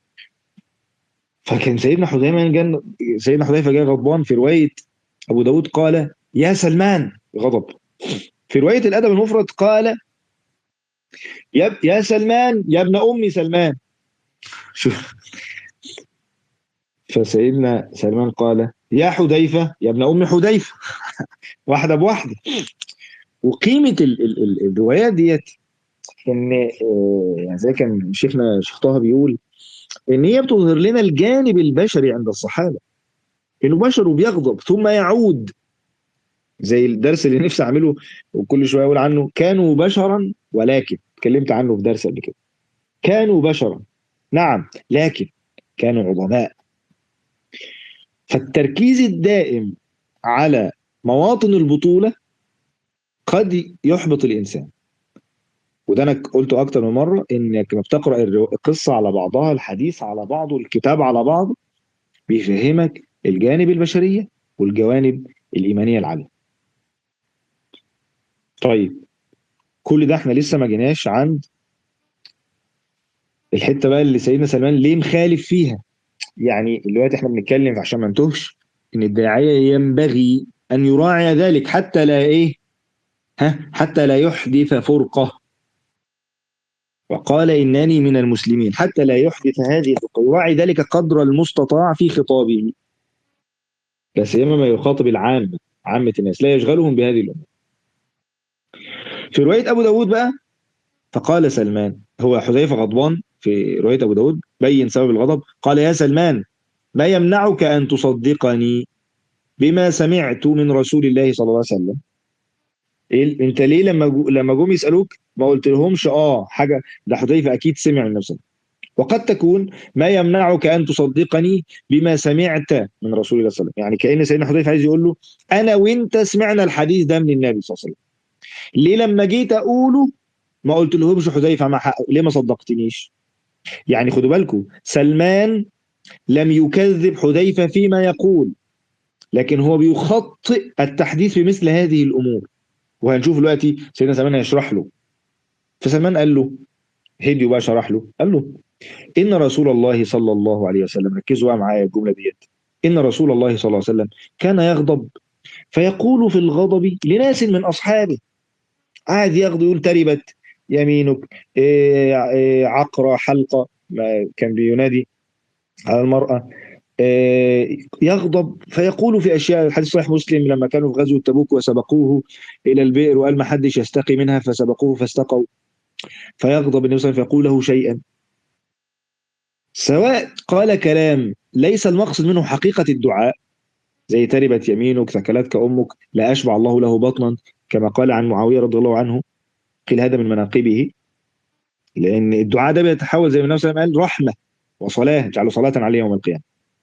فكان سيدنا حذيفه جن سيدنا حذيفه جاي غضبان في روايه ابو داود قال يا سلمان غضب في روايه الادب المفرد قال يا يا سلمان يا ابن ام سلمان شوف فسيدنا سلمان قال يا حذيفه يا ابن ام حذيفه واحده بواحده وقيمه ال ال ال الروايات ديت ان آه، يعني زي كان شيخنا شيخ طه بيقول ان هي بتظهر لنا الجانب البشري عند الصحابه انه بشر وبيغضب ثم يعود زي الدرس اللي نفسي اعمله وكل شويه اقول عنه كانوا بشرا ولكن اتكلمت عنه في درس قبل كده كانوا بشرا نعم لكن كانوا عظماء فالتركيز الدائم على مواطن البطوله قد يحبط الانسان وده انا قلته اكتر من مره انك لما بتقرا الرو- القصه على بعضها الحديث على بعضه الكتاب على بعضه بيفهمك الجانب البشريه والجوانب الايمانيه العاليه. طيب كل ده احنا لسه ما جيناش عند الحته بقى اللي سيدنا سلمان ليه مخالف فيها يعني دلوقتي احنا بنتكلم عشان ما نتوهش ان الداعيه ينبغي ان يراعي ذلك حتى لا ايه ها حتى لا يحدث فرقه وقال انني من المسلمين حتى لا يحدث هذه الفرقه يراعي ذلك قدر المستطاع في خطابه لا سيما ما يخاطب العامه عامه الناس لا يشغلهم بهذه الامور في روايه ابو داود بقى فقال سلمان هو حذيفه غضبان في روايه ابو داود بين سبب الغضب قال يا سلمان ما يمنعك ان تصدقني بما سمعت من رسول الله صلى الله عليه وسلم إيه انت ليه لما جو لما جم يسالوك ما قلت لهمش اه حاجه ده حذيفه اكيد سمع من نفسه وقد تكون ما يمنعك ان تصدقني بما سمعت من رسول الله صلى الله عليه وسلم يعني كان سيدنا حذيفه عايز يقول له انا وانت سمعنا الحديث ده من النبي صلى الله عليه وسلم ليه لما جيت اقوله ما قلت لهمش حذيفه مع حق ليه ما صدقتنيش يعني خدوا بالكم سلمان لم يكذب حذيفه فيما يقول لكن هو بيخطئ التحديث بمثل هذه الامور وهنشوف دلوقتي سيدنا سلمان هيشرح له فسلمان قال له هديو بقى شرح له قال له ان رسول الله صلى الله عليه وسلم ركزوا بقى معايا الجمله ديت ان رسول الله صلى الله عليه وسلم كان يغضب فيقول في الغضب لناس من اصحابه قاعد يغضب يقول تربت يمينك إيه إيه عقرة حلقة ما كان بينادي على المرأة إيه يغضب فيقول في أشياء الحديث صحيح مسلم لما كانوا في غزوة تبوك وسبقوه إلى البئر وقال ما حدش يستقي منها فسبقوه فاستقوا فيغضب النبي صلى الله عليه وسلم فيقول له شيئا سواء قال كلام ليس المقصد منه حقيقة الدعاء زي تربت يمينك ثكلتك أمك لا أشبع الله له بطنا كما قال عن معاوية رضي الله عنه قيل هذا من مناقبه لأن الدعاء ده بيتحول زي ما النبي صلى الله عليه وسلم قال رحمة وصلاة جعلوا صلاة عليه يوم القيامة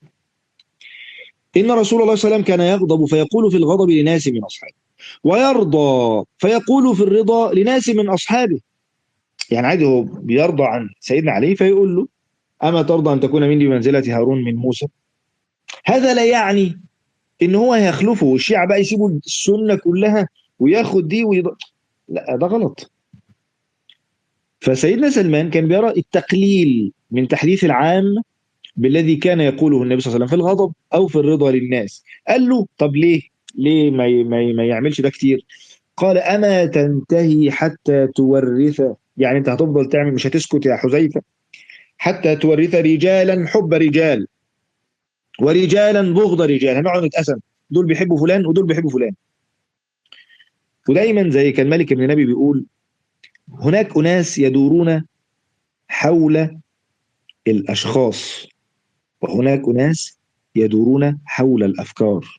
إن رسول الله صلى الله عليه وسلم كان يغضب فيقول في الغضب لناس من أصحابه ويرضى فيقول في الرضا لناس من أصحابه يعني عادي هو بيرضى عن سيدنا علي فيقول له أما ترضى أن تكون مني بمنزلة هارون من موسى هذا لا يعني إن هو هيخلفه والشيعة بقى يسيبوا السنة كلها وياخد دي ويض... لا ده غلط فسيدنا سلمان كان بيرى التقليل من تحديث العام بالذي كان يقوله النبي صلى الله عليه وسلم في الغضب او في الرضا للناس قال له طب ليه ليه ما ي... ما, ي... ما يعملش ده كتير قال اما تنتهي حتى تورث يعني انت هتفضل تعمل مش هتسكت يا حذيفه حتى تورث رجالا حب رجال ورجالا بغض رجال هنقعد نتقسم دول بيحبوا فلان ودول بيحبوا فلان ودايما زي كان مالك بن نبي بيقول هناك أناس يدورون حول الأشخاص وهناك أناس يدورون حول الأفكار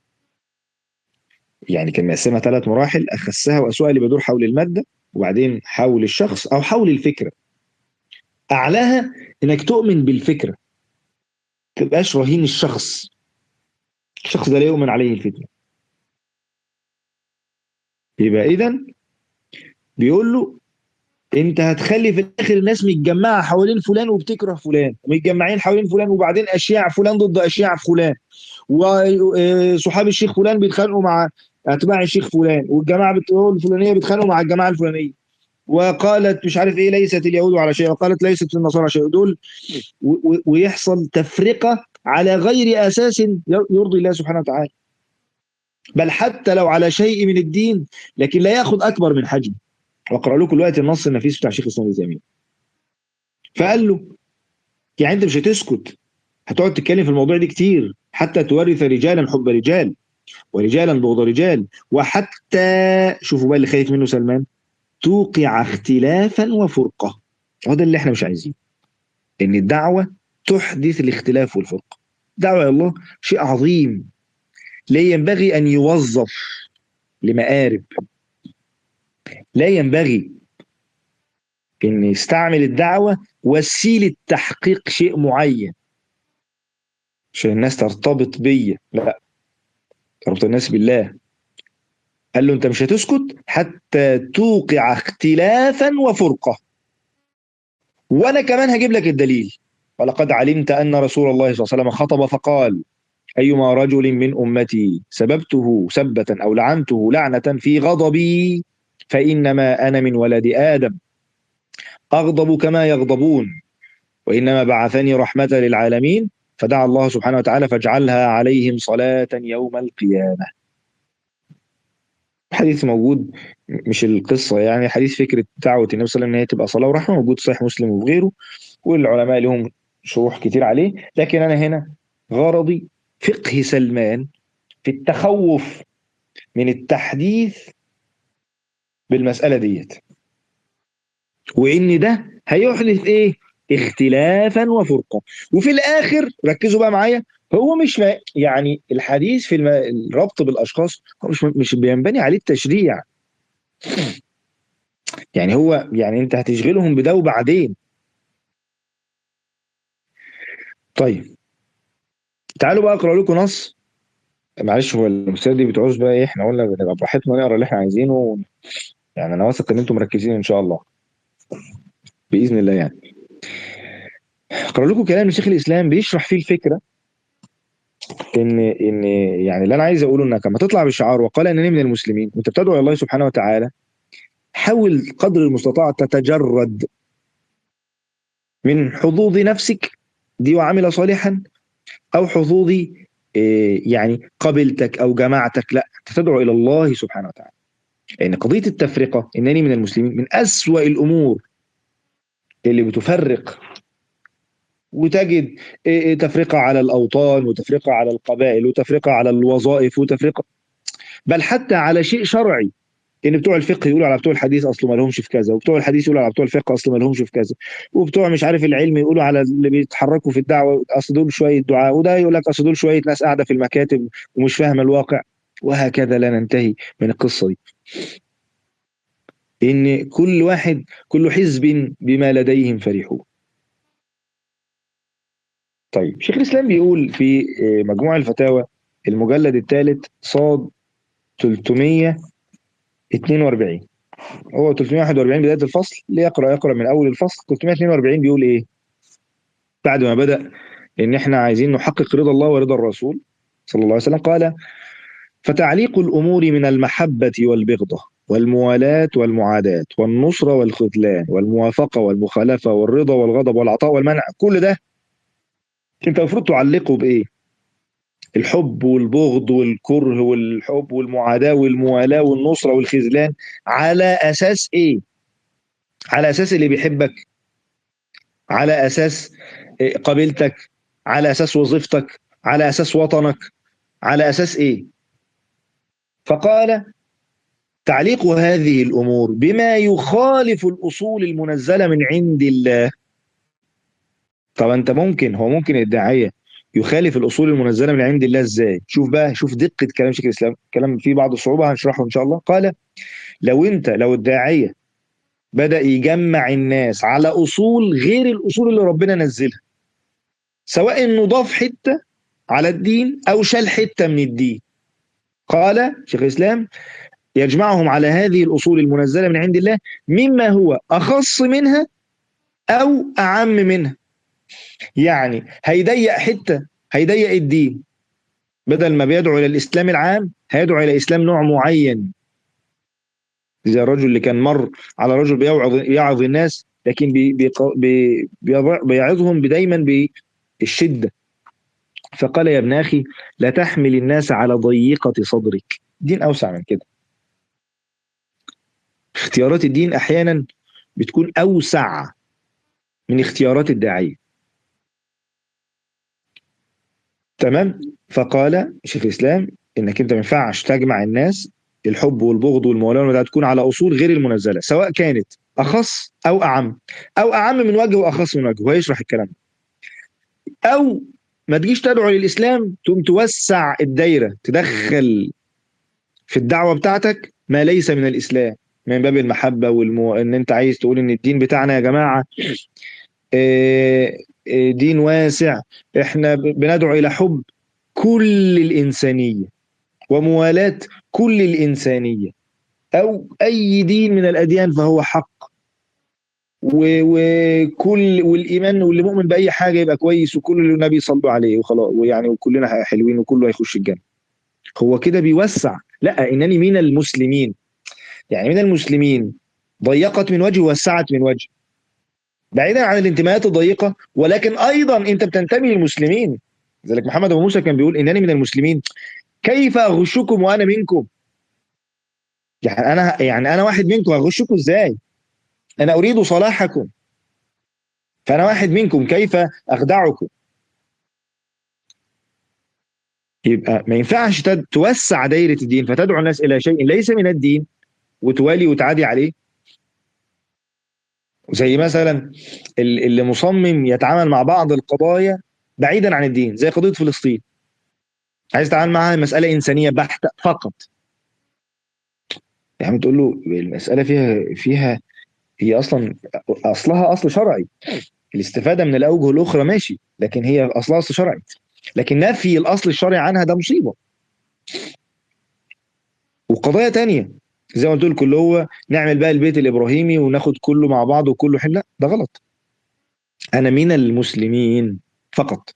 يعني كان مقسمها ثلاث مراحل أخسها وأسوأها اللي بيدور حول المادة وبعدين حول الشخص أو حول الفكرة أعلاها إنك تؤمن بالفكرة تبقاش رهين الشخص الشخص ده لا يؤمن عليه الفتنة يبقى اذا بيقول له انت هتخلي في الاخر الناس متجمعه حوالين فلان وبتكره فلان متجمعين حوالين فلان وبعدين اشياع فلان ضد اشياع فلان وصحاب الشيخ فلان بيتخانقوا مع اتباع الشيخ فلان والجماعه بتقول الفلانيه بيتخانقوا مع الجماعه الفلانيه وقالت مش عارف ايه ليست اليهود على شيء وقالت ليست النصارى على شيء دول ويحصل تفرقه على غير اساس يرضي الله سبحانه وتعالى بل حتى لو على شيء من الدين لكن لا ياخذ اكبر من حجمه واقرا لكم دلوقتي النص النفيس بتاع شيخ الاسلام ابن تيميه فقال له يعني انت مش هتسكت هتقعد تتكلم في الموضوع ده كتير حتى تورث رجالا حب رجال ورجالا بغض رجال وحتى شوفوا بقى اللي خايف منه سلمان توقع اختلافا وفرقه وده اللي احنا مش عايزينه ان الدعوه تحدث الاختلاف والفرقه دعوه الى الله شيء عظيم لا ينبغي ان يوظف لمآرب لا ينبغي ان يستعمل الدعوه وسيله تحقيق شيء معين عشان الناس ترتبط بيا لا تربط الناس بالله قال له انت مش هتسكت حتى توقع اختلافا وفرقه وانا كمان هجيب لك الدليل ولقد علمت ان رسول الله صلى الله عليه وسلم خطب فقال ايما رجل من امتي سببته سبه او لعنته لعنه في غضبي فانما انا من ولد ادم اغضب كما يغضبون وانما بعثني رحمه للعالمين فدعا الله سبحانه وتعالى فاجعلها عليهم صلاه يوم القيامه حديث موجود مش القصه يعني حديث فكره دعوه النبي صلى الله عليه وسلم ان هي تبقى صلاه ورحمه موجود صحيح مسلم وغيره والعلماء لهم شروح كتير عليه لكن انا هنا غرضي فقه سلمان في التخوف من التحديث بالمساله ديت وان ده هيحدث ايه اختلافا وفرقه وفي الاخر ركزوا بقى معايا هو مش ما يعني الحديث في الم... الربط بالاشخاص هو مش مش بينبني عليه التشريع يعني هو يعني انت هتشغلهم بده وبعدين طيب تعالوا بقى اقرا لكم نص معلش هو المسألة دي بتعوز بقى ايه احنا قلنا بنبقى براحتنا نقرا اللي احنا عايزينه يعني انا واثق ان انتم مركزين ان شاء الله باذن الله يعني اقرا لكم كلام لشيخ الاسلام بيشرح فيه الفكره ان ان يعني اللي انا عايز اقوله انك لما تطلع بالشعار وقال انني من المسلمين وانت بتدعو الى الله سبحانه وتعالى حاول قدر المستطاع تتجرد من حظوظ نفسك دي وعمل صالحا او حظوظ إيه، يعني قبلتك او جماعتك لا تدعو الى الله سبحانه وتعالى لان يعني قضيه التفرقه انني من المسلمين من اسوا الامور اللي بتفرق وتجد إيه، إيه، تفرقه على الاوطان وتفرقه على القبائل وتفرقه على الوظائف وتفرقه بل حتى على شيء شرعي ان بتوع الفقه يقولوا على بتوع الحديث اصله ما لهمش في كذا وبتوع الحديث يقولوا على بتوع الفقه اصله ما لهمش في كذا وبتوع مش عارف العلم يقولوا على اللي بيتحركوا في الدعوه اصل دول شويه دعاء وده يقول لك اصل دول شويه ناس قاعده في المكاتب ومش فاهمه الواقع وهكذا لا ننتهي من القصه دي ان كل واحد كل حزب بما لديهم فرحون طيب شيخ الاسلام بيقول في مجموع الفتاوى المجلد الثالث صاد 342 هو 341 بدايه الفصل اللي يقرا يقرا من اول الفصل 342 بيقول ايه بعد ما بدا ان احنا عايزين نحقق رضا الله ورضا الرسول صلى الله عليه وسلم قال فتعليق الامور من المحبه والبغضه والموالاه والمعاداه والنصره والخذلان والموافقه والمخالفه والرضا والغضب والعطاء والمنع كل ده انت المفروض تعلقه بايه الحب والبغض والكره والحب والمعاداة والموالاة والنصرة والخذلان على أساس إيه؟ على أساس اللي بيحبك على أساس قبيلتك على أساس وظيفتك على أساس وطنك على أساس إيه؟ فقال تعليق هذه الأمور بما يخالف الأصول المنزلة من عند الله طب أنت ممكن هو ممكن الداعية يخالف الاصول المنزله من عند الله ازاي شوف بقى شوف دقه كلام شيخ الاسلام كلام فيه بعض الصعوبه هنشرحه ان شاء الله قال لو انت لو الداعيه بدا يجمع الناس على اصول غير الاصول اللي ربنا نزلها سواء انه ضاف حته على الدين او شال حته من الدين قال شيخ الاسلام يجمعهم على هذه الاصول المنزله من عند الله مما هو اخص منها او اعم منها يعني هيضيق حته هيضيق الدين بدل ما بيدعو الى الاسلام العام هيدعو الى اسلام نوع معين زي الرجل اللي كان مر على رجل بيوعظ يعظ الناس لكن بي بي بي بيعظهم دايما بالشده فقال يا ابن اخي لا تحمل الناس على ضيقه صدرك دين اوسع من كده اختيارات الدين احيانا بتكون اوسع من اختيارات الداعيه تمام فقال شيخ الاسلام انك انت ما ينفعش تجمع الناس الحب والبغض والموالاه والمدعاه تكون على اصول غير المنزله سواء كانت اخص او اعم او اعم من وجه واخص من وجه وهيشرح الكلام او ما تجيش تدعو للاسلام تقوم توسع الدايره تدخل في الدعوه بتاعتك ما ليس من الاسلام من باب المحبه والمو... ان انت عايز تقول ان الدين بتاعنا يا جماعه إيه دين واسع احنا بندعو الى حب كل الانسانيه وموالاه كل الانسانيه او اي دين من الاديان فهو حق وكل والايمان واللي مؤمن باي حاجه يبقى كويس وكل النبي صلوا عليه وخلاص ويعني وكلنا حلوين وكله هيخش الجنه هو كده بيوسع لا انني من المسلمين يعني من المسلمين ضيقت من وجه ووسعت من وجه بعيدا عن الانتماءات الضيقه ولكن ايضا انت بتنتمي للمسلمين لذلك محمد ابو موسى كان بيقول انني من المسلمين كيف اغشكم وانا منكم يعني انا يعني انا واحد منكم اغشكم ازاي انا اريد صلاحكم فانا واحد منكم كيف اخدعكم يبقى ما ينفعش توسع دايره الدين فتدعو الناس الى شيء ليس من الدين وتوالي وتعادي عليه زي مثلا اللي مصمم يتعامل مع بعض القضايا بعيدا عن الدين زي قضيه فلسطين عايز تتعامل معاها مساله انسانيه بحته فقط يعني تقول له المساله فيها فيها هي اصلا اصلها اصل شرعي الاستفاده من الاوجه الاخرى ماشي لكن هي اصلها اصل شرعي لكن نفي الاصل الشرعي عنها ده مصيبه وقضايا تانية زي ما قلت لكم اللي هو نعمل بقى البيت الابراهيمي وناخد كله مع بعض وكله حل لا ده غلط انا من المسلمين فقط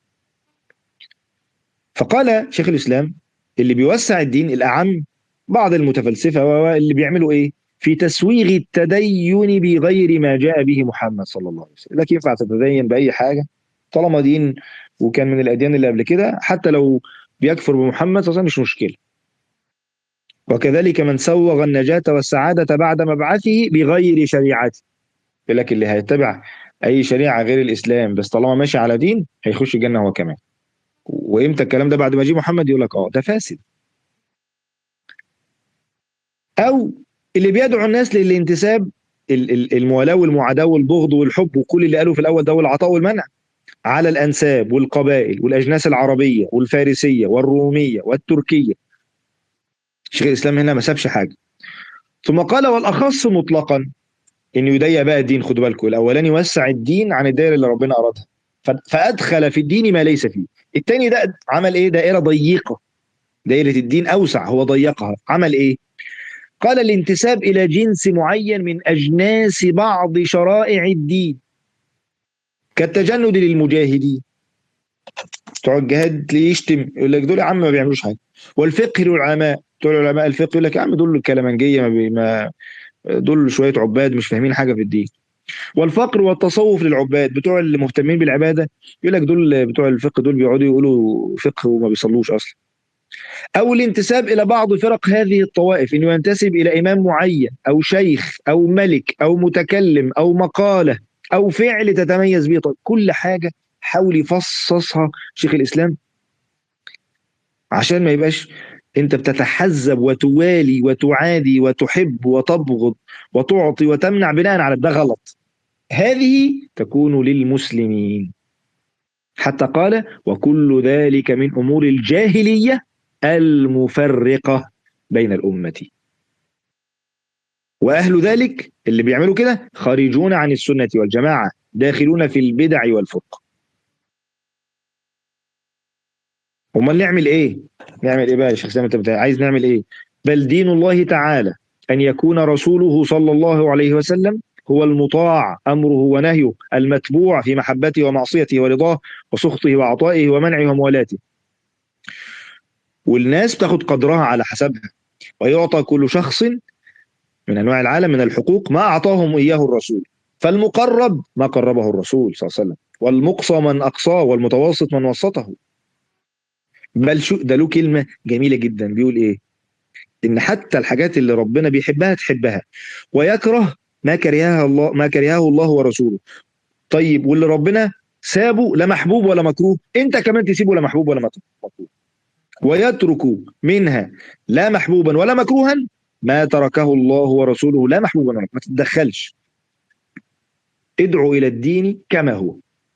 فقال شيخ الاسلام اللي بيوسع الدين الاعم بعض المتفلسفه اللي بيعملوا ايه في تسويغ التدين بغير ما جاء به محمد صلى الله عليه وسلم لكن ينفع تتدين باي حاجه طالما دين وكان من الاديان اللي قبل كده حتى لو بيكفر بمحمد صلى الله عليه وسلم مش مشكله وكذلك من سوغ النجاة والسعادة بعد مبعثه بغير شريعته يقول لك اللي هيتبع أي شريعة غير الإسلام بس طالما ماشي على دين هيخش الجنة هو كمان وإمتى الكلام ده بعد ما يجي محمد يقول لك اه ده فاسد أو اللي بيدعو الناس للانتساب الموالاة والمعاداة والبغض والحب وكل اللي قالوا في الأول ده والعطاء والمنع على الأنساب والقبائل والأجناس العربية والفارسية والرومية والتركية شيخ الإسلام هنا ما سابش حاجة ثم قال والأخص مطلقا إن يضيق بقى الدين خدوا بالكم الأولاني وسع الدين عن الدائرة اللي ربنا أرادها فأدخل في الدين ما ليس فيه الثاني ده عمل إيه دائرة ضيقة دائرة الدين أوسع هو ضيقها عمل إيه قال الانتساب إلى جنس معين من أجناس بعض شرائع الدين كالتجند للمجاهدين بتوع الجهاد تلاقيه يشتم يقول لك دول يا عم ما بيعملوش حاجه والفقه للعلماء بتوع العلماء الفقه يقول لك يا عم دول الكلامنجيه ما, بي ما دول شويه عباد مش فاهمين حاجه في الدين والفقر والتصوف للعباد بتوع اللي مهتمين بالعباده يقول لك دول بتوع الفقه دول بيقعدوا يقولوا فقه وما بيصلوش اصلا او الانتساب الى بعض فرق هذه الطوائف انه ينتسب الى امام معين او شيخ او ملك او متكلم او مقاله او فعل تتميز به طيب كل حاجه حاول يفصصها شيخ الاسلام عشان ما يبقاش انت بتتحزب وتوالي وتعادي وتحب وتبغض وتعطي وتمنع بناء على ده غلط هذه تكون للمسلمين حتى قال وكل ذلك من امور الجاهليه المفرقه بين الامه واهل ذلك اللي بيعملوا كده خارجون عن السنه والجماعه داخلون في البدع والفرق امال نعمل ايه نعمل ايه بقى يا شيخ انت عايز نعمل ايه بل دين الله تعالى ان يكون رسوله صلى الله عليه وسلم هو المطاع امره ونهيه المتبوع في محبته ومعصيته ورضاه وسخطه وعطائه ومنعه وموالاته والناس بتاخد قدرها على حسبها ويعطى كل شخص من انواع العالم من الحقوق ما اعطاهم اياه الرسول فالمقرب ما قربه الرسول صلى الله عليه وسلم والمقصى من اقصاه والمتوسط من وسطه بل شو ده له كلمه جميله جدا بيقول ايه ان حتى الحاجات اللي ربنا بيحبها تحبها ويكره ما كرهها الله ما كرهه الله ورسوله طيب واللي ربنا سابه لا محبوب ولا مكروه انت كمان تسيبه لا محبوب ولا مكروه ويترك منها لا محبوبا ولا مكروها ما تركه الله ورسوله لا محبوبا ولا ما تتدخلش ادعو الى الدين كما هو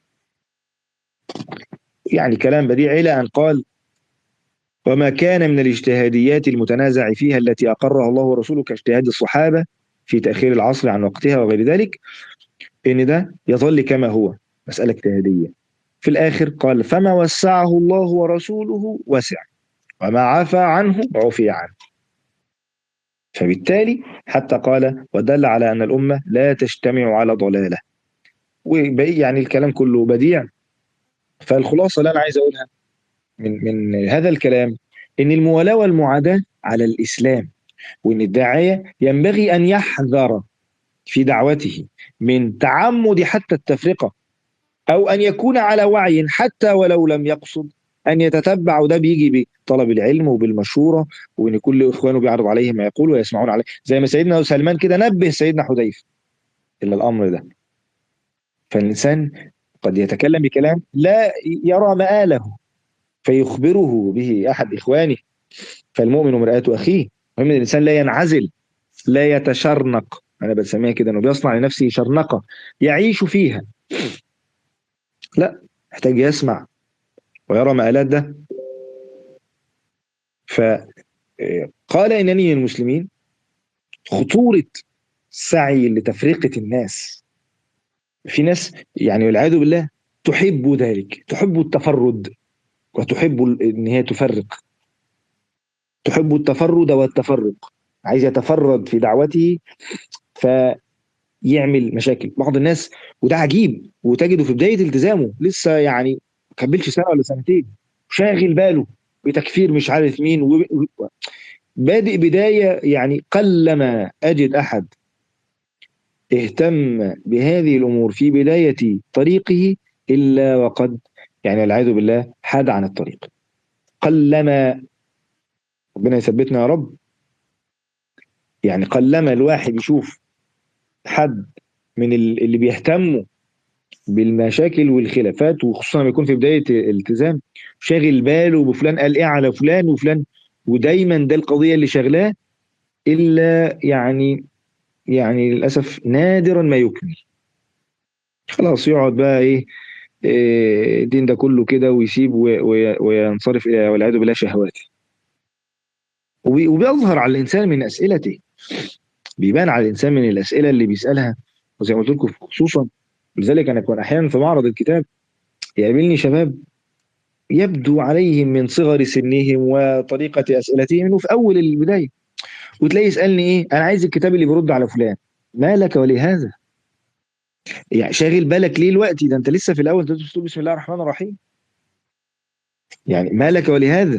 يعني كلام بديع الى ان قال وما كان من الاجتهاديات المتنازع فيها التي أقرها الله ورسوله كاجتهاد الصحابة في تأخير العصر عن وقتها وغير ذلك إن ده يظل كما هو مسألة اجتهادية في الآخر قال فما وسعه الله ورسوله وسع وما عفى عنه عفي عنه فبالتالي حتى قال ودل على أن الأمة لا تجتمع على ضلالة وبقي يعني الكلام كله بديع فالخلاصة اللي أنا عايز أقولها من من هذا الكلام ان الموالاه والمعاداه على الاسلام وان الداعيه ينبغي ان يحذر في دعوته من تعمد حتى التفرقه او ان يكون على وعي حتى ولو لم يقصد ان يتتبع وده بيجي بطلب العلم وبالمشوره وان كل اخوانه بيعرض عليه ما يقول ويسمعون عليه زي ما سيدنا سلمان كده نبه سيدنا حذيفه الى الامر ده فالانسان قد يتكلم بكلام لا يرى مآله فيخبره به احد اخوانه فالمؤمن مرآة اخيه المهم الانسان لا ينعزل لا يتشرنق انا بسميها كده انه بيصنع لنفسه شرنقه يعيش فيها لا يحتاج يسمع ويرى مآلات ده فقال انني من المسلمين خطوره السعي لتفرقه الناس في ناس يعني والعياذ بالله تحب ذلك تحب التفرد وتحب ال- ان هي تفرق تحب التفرد والتفرق عايز يتفرد في دعوته فيعمل مشاكل بعض الناس وده عجيب وتجده في بدايه التزامه لسه يعني ما كملش سنه ولا سنتين شاغل باله بتكفير مش عارف مين و... و- بادئ بدايه يعني قلما اجد احد اهتم بهذه الامور في بدايه طريقه الا وقد يعني والعياذ بالله حاد عن الطريق قلما ربنا يثبتنا يا رب يعني قلما الواحد يشوف حد من ال- اللي بيهتموا بالمشاكل والخلافات وخصوصا لما يكون في بدايه الالتزام شاغل باله بفلان قال ايه على فلان وفلان ودايما ده القضيه اللي شغلاه الا يعني يعني للاسف نادرا ما يكمل خلاص يقعد بقى ايه إيه، الدين ده كله كده ويسيب وي- وي- وينصرف الى والعياذ بالله شهواته وبي- وبيظهر على الانسان من اسئلته بيبان على الانسان من الاسئله اللي بيسالها وزي ما قلت لكم خصوصا لذلك انا كنت احيانا في معرض الكتاب يقابلني شباب يبدو عليهم من صغر سنهم وطريقه اسئلتهم انه في اول البدايه وتلاقي يسالني ايه انا عايز الكتاب اللي بيرد على فلان ما لك ولهذا يعني شاغل بالك ليه الوقت ده انت لسه في الاول تدرس تقول بسم الله الرحمن الرحيم يعني ما لك ولهذا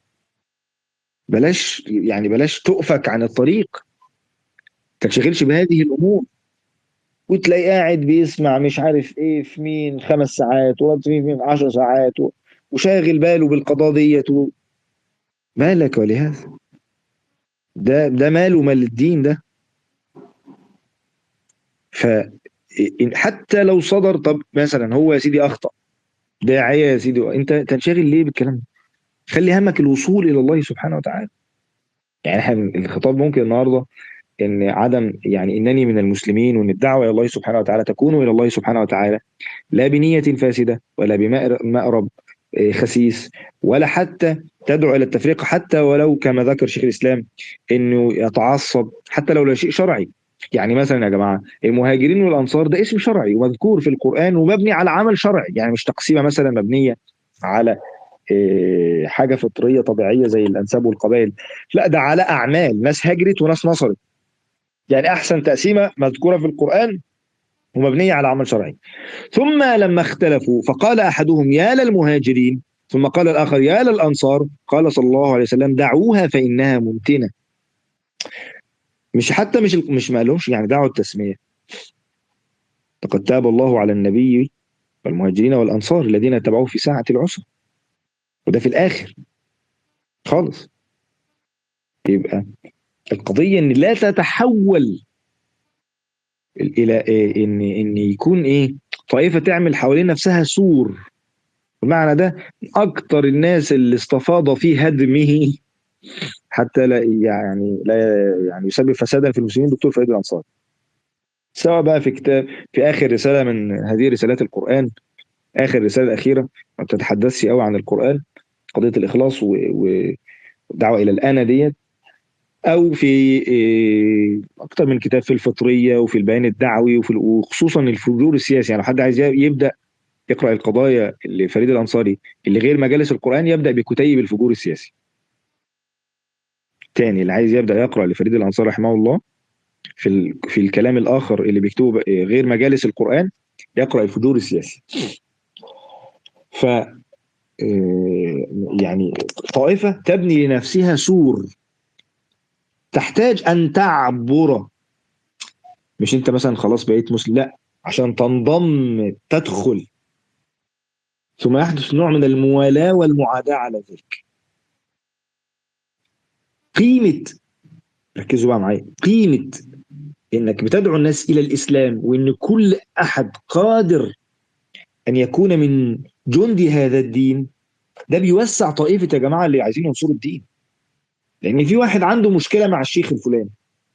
بلاش يعني بلاش تؤفك عن الطريق تنشغلش بهذه الامور وتلاقي قاعد بيسمع مش عارف ايه في مين خمس ساعات ولا في مين عشر ساعات و- وشاغل باله بالقضاء ديت و- مالك ولهذا ده ده ماله مال الدين ده ف إن- حتى لو صدر طب مثلا هو يا سيدي اخطا داعيه يا سيدي انت تنشغل ليه بالكلام ده خلي همك الوصول الى الله سبحانه وتعالى يعني احنا الخطاب ممكن النهارده ان عدم يعني انني من المسلمين وان الدعوه الى الله سبحانه وتعالى تكون الى الله سبحانه وتعالى لا بنيه فاسده ولا بمأرب آه، خسيس ولا حتى تدعو الى التفريق حتى ولو كما ذكر شيخ الاسلام انه يتعصب حتى لو لا شيء شرعي يعني مثلا يا جماعه المهاجرين والانصار ده اسم شرعي ومذكور في القران ومبني على عمل شرعي يعني مش تقسيمه مثلا مبنيه على آه، حاجه فطريه طبيعيه زي الانساب والقبائل لا ده على اعمال ناس هاجرت وناس نصرت يعني احسن تقسيمه مذكوره في القران ومبنيه على عمل شرعي ثم لما اختلفوا فقال احدهم يا للمهاجرين ثم قال الاخر يا للانصار قال صلى الله عليه وسلم دعوها فانها ممتنه مش حتى مش مش ما قالهمش يعني دعوا التسميه لقد تاب الله على النبي والمهاجرين والانصار الذين اتبعوه في ساعه العسر وده في الاخر خالص يبقى القضيه ان لا تتحول الى إيه ان ان يكون ايه طائفه تعمل حوالين نفسها سور المعنى ده اكتر الناس اللي استفاض في هدمه حتى لا يعني لا يعني يسبب فسادا في المسلمين دكتور فريد الانصاري سواء بقى في كتاب في اخر رساله من هذه رسالات القران اخر رساله اخيره ما بتتحدثش قوي عن القران قضيه الاخلاص و- و- والدعوه الى الانا ديت او في إيه، اكتر من كتاب في الفطريه وفي البيان الدعوي وفي وخصوصا الفجور السياسي يعني لو حد عايز يبدا يقرا القضايا اللي فريد الانصاري اللي غير مجالس القران يبدا بكتيب الفجور السياسي تاني اللي عايز يبدا يقرا لفريد الانصاري رحمه الله في ال... في الكلام الاخر اللي بيكتبه ب- غير مجالس القران يقرا الفجور السياسي ف آه، يعني طائفه تبني لنفسها سور تحتاج ان تعبر مش انت مثلا خلاص بقيت مسلم لا عشان تنضم تدخل ثم يحدث نوع من الموالاه والمعاداه على ذلك قيمه ركزوا بقى معايا قيمه انك بتدعو الناس الى الاسلام وان كل احد قادر ان يكون من جند هذا الدين ده بيوسع طائفه يا جماعه اللي عايزين ينصروا الدين لان في واحد عنده مشكله مع الشيخ الفلاني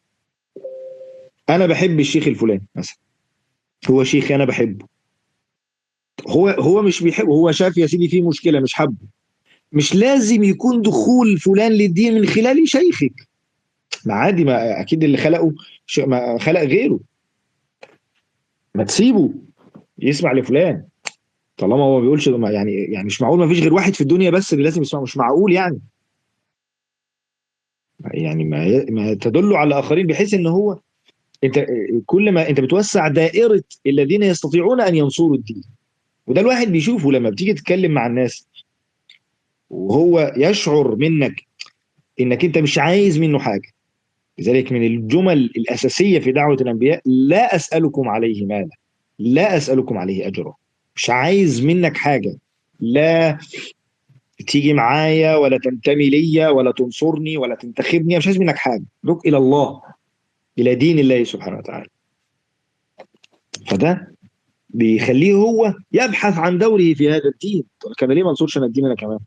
انا بحب الشيخ الفلاني مثلا هو شيخ انا بحبه هو هو مش بيحب هو شاف يا سيدي في مشكله مش حبه مش لازم يكون دخول فلان للدين من خلال شيخك ما عادي ما اكيد اللي خلقه ش- ما خلق غيره ما تسيبه يسمع لفلان طالما هو ما بيقولش يعني يعني مش معقول ما فيش غير واحد في الدنيا بس اللي لازم يسمعه مش معقول يعني يعني ما ما تدل على الاخرين بحيث ان هو انت كل ما انت بتوسع دائره الذين يستطيعون ان ينصروا الدين وده الواحد بيشوفه لما بتيجي تتكلم مع الناس وهو يشعر منك انك انت مش عايز منه حاجه لذلك من الجمل الاساسيه في دعوه الانبياء لا اسالكم عليه مالا لا اسالكم عليه اجرا مش عايز منك حاجه لا تيجي معايا ولا تنتمي ليا ولا تنصرني ولا تنتخبني مش عايز منك حاجه دوك الى الله الى دين الله سبحانه وتعالى فده بيخليه هو يبحث عن دوره في هذا الدين كان ليه ما انصرش انا الدين انا كمان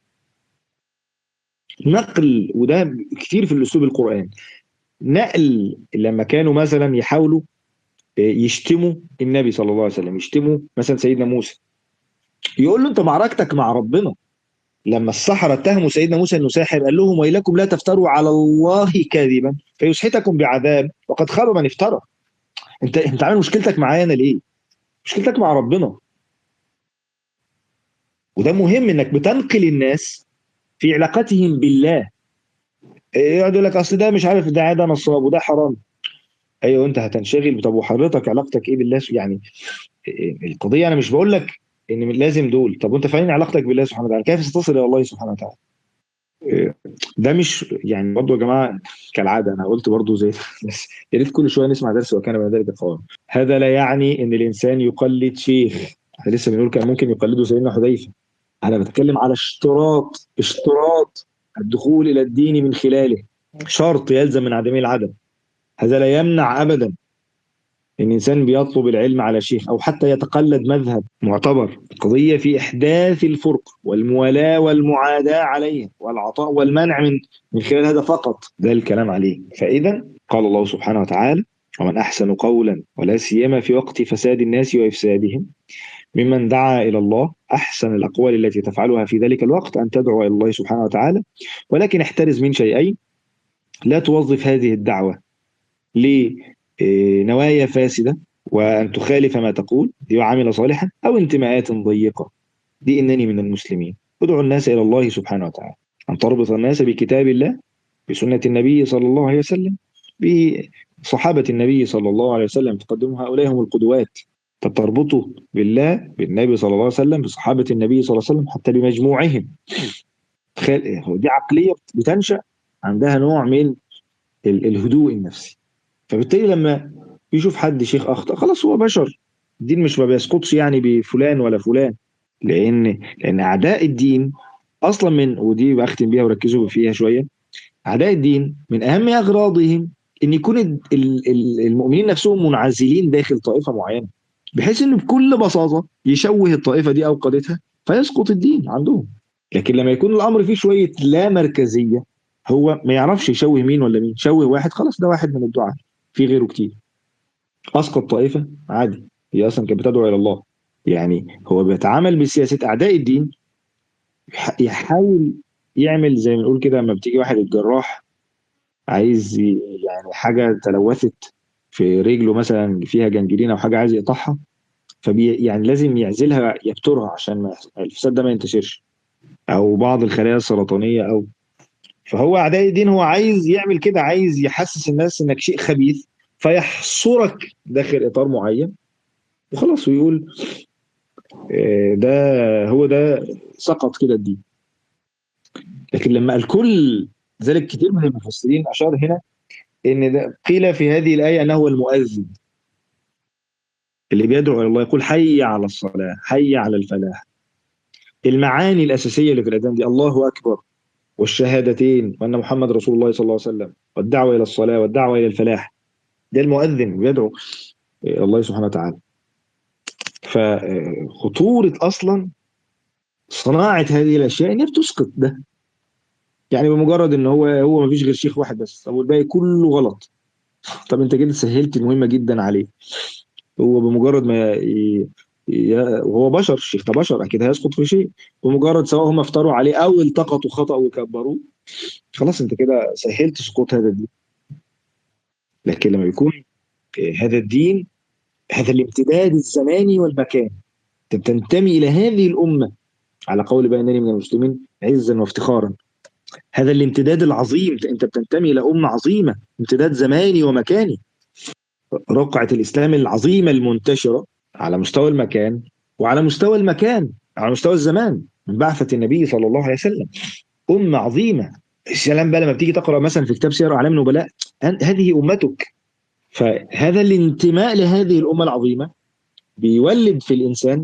نقل وده كتير في الاسلوب القرآن نقل لما كانوا مثلا يحاولوا يشتموا النبي صلى الله عليه وسلم يشتموا مثلا سيدنا موسى يقول له انت معركتك مع ربنا لما السحرة اتهموا سيدنا موسى انه ساحر قال لهم ويلكم لا تفتروا على الله كاذبا فيسحتكم بعذاب وقد خاب من افترى انت انت عامل مشكلتك معايا انا ليه؟ مشكلتك مع ربنا وده مهم انك بتنقل الناس في علاقتهم بالله يقعد يقول لك اصل ده مش عارف ده ده نصاب وده حرام ايوه انت هتنشغل طب وحضرتك علاقتك ايه بالله يعني القضيه انا مش بقول لك ان لازم دول طب وانت فاهم علاقتك بالله سبحانه وتعالى كيف ستصل الى الله سبحانه وتعالى ده مش يعني برضه يا جماعه كالعاده انا قلت برضه زي بس يا ريت كل شويه نسمع درس وكان من ذلك القوام هذا لا يعني ان الانسان يقلد شيخ احنا لسه بنقول كان ممكن يقلده سيدنا حذيفه انا بتكلم على اشتراط اشتراط الدخول الى الدين من خلاله شرط يلزم من عدمه العدم هذا لا يمنع ابدا ان الانسان بيطلب العلم على شيخ او حتى يتقلد مذهب معتبر قضيه في احداث الفرق والموالاه والمعاداه عليه والعطاء والمنع من من خلال هذا فقط ده الكلام عليه فاذا قال الله سبحانه وتعالى ومن احسن قولا ولا سيما في وقت فساد الناس وافسادهم ممن دعا الى الله احسن الاقوال التي تفعلها في ذلك الوقت ان تدعو الى الله سبحانه وتعالى ولكن احترز من شيئين لا توظف هذه الدعوه لنوايا فاسده وان تخالف ما تقول دي عامل صالحا او انتماءات ضيقه دي انني من المسلمين ادعو الناس الى الله سبحانه وتعالى ان تربط الناس بكتاب الله بسنه النبي صلى الله عليه وسلم بصحابه النبي صلى الله عليه وسلم تقدم هؤلاء هم القدوات فتربطه بالله بالنبي صلى الله عليه وسلم بصحابة النبي صلى الله عليه وسلم حتى بمجموعهم دي عقلية بتنشأ عندها نوع من الهدوء النفسي فبالتالي لما يشوف حد شيخ أخطأ خلاص هو بشر الدين مش ما بيسقطش يعني بفلان ولا فلان لأن لأن أعداء الدين أصلا من ودي بختم بيها وركزوا فيها شوية أعداء الدين من أهم أغراضهم إن يكون المؤمنين نفسهم منعزلين داخل طائفة معينة بحيث انه بكل بساطه يشوه الطائفه دي او قادتها فيسقط الدين عندهم لكن لما يكون الامر فيه شويه لا مركزيه هو ما يعرفش يشوه مين ولا مين شوه واحد خلاص ده واحد من الدعاء في غيره كتير اسقط طائفه عادي هي اصلا كانت بتدعو الى الله يعني هو بيتعامل بسياسه اعداء الدين يحاول يعمل زي ما نقول كده لما بتيجي واحد الجراح عايز يعني حاجه تلوثت في رجله مثلا فيها جنجرين او حاجه عايز يقطعها فبي يعني لازم يعزلها يبترها عشان ما الفساد ده ما ينتشرش او بعض الخلايا السرطانيه او فهو اعداء الدين هو عايز يعمل كده عايز يحسس الناس انك شيء خبيث فيحصرك داخل اطار معين وخلاص ويقول ده هو ده سقط كده الدين لكن لما الكل ذلك كتير من المفسرين اشار هنا ان ده قيل في هذه الايه انه هو المؤذن اللي بيدعو الى الله يقول حي على الصلاه حي على الفلاح المعاني الاساسيه اللي في الاذان دي الله اكبر والشهادتين وان محمد رسول الله صلى الله عليه وسلم والدعوه الى الصلاه والدعوه الى الفلاح ده المؤذن بيدعو الله سبحانه وتعالى فخطوره اصلا صناعه هذه الاشياء ان هي بتسقط ده يعني بمجرد ان هو هو ما فيش غير شيخ واحد بس طب والباقي كله غلط طب انت كده سهلت المهمه جدا عليه هو بمجرد ما ي... ي... وهو بشر الشيخ ده بشر اكيد هيسقط في شيء بمجرد سواء هم افتروا عليه او التقطوا خطا وكبروه خلاص انت كده سهلت سقوط هذا الدين لكن لما يكون هذا الدين هذا الامتداد الزماني والمكان انت بتنتمي الى هذه الامه على قول بانني من المسلمين عزا وافتخارا هذا الامتداد العظيم انت بتنتمي الى امه عظيمه امتداد زماني ومكاني رقعه الاسلام العظيمه المنتشره على مستوى المكان وعلى مستوى المكان على مستوى الزمان من بعثه النبي صلى الله عليه وسلم امه عظيمه السلام بقى لما بتيجي تقرا مثلا في كتاب سير اعلام النبلاء هذه امتك فهذا الانتماء لهذه الامه العظيمه بيولد في الانسان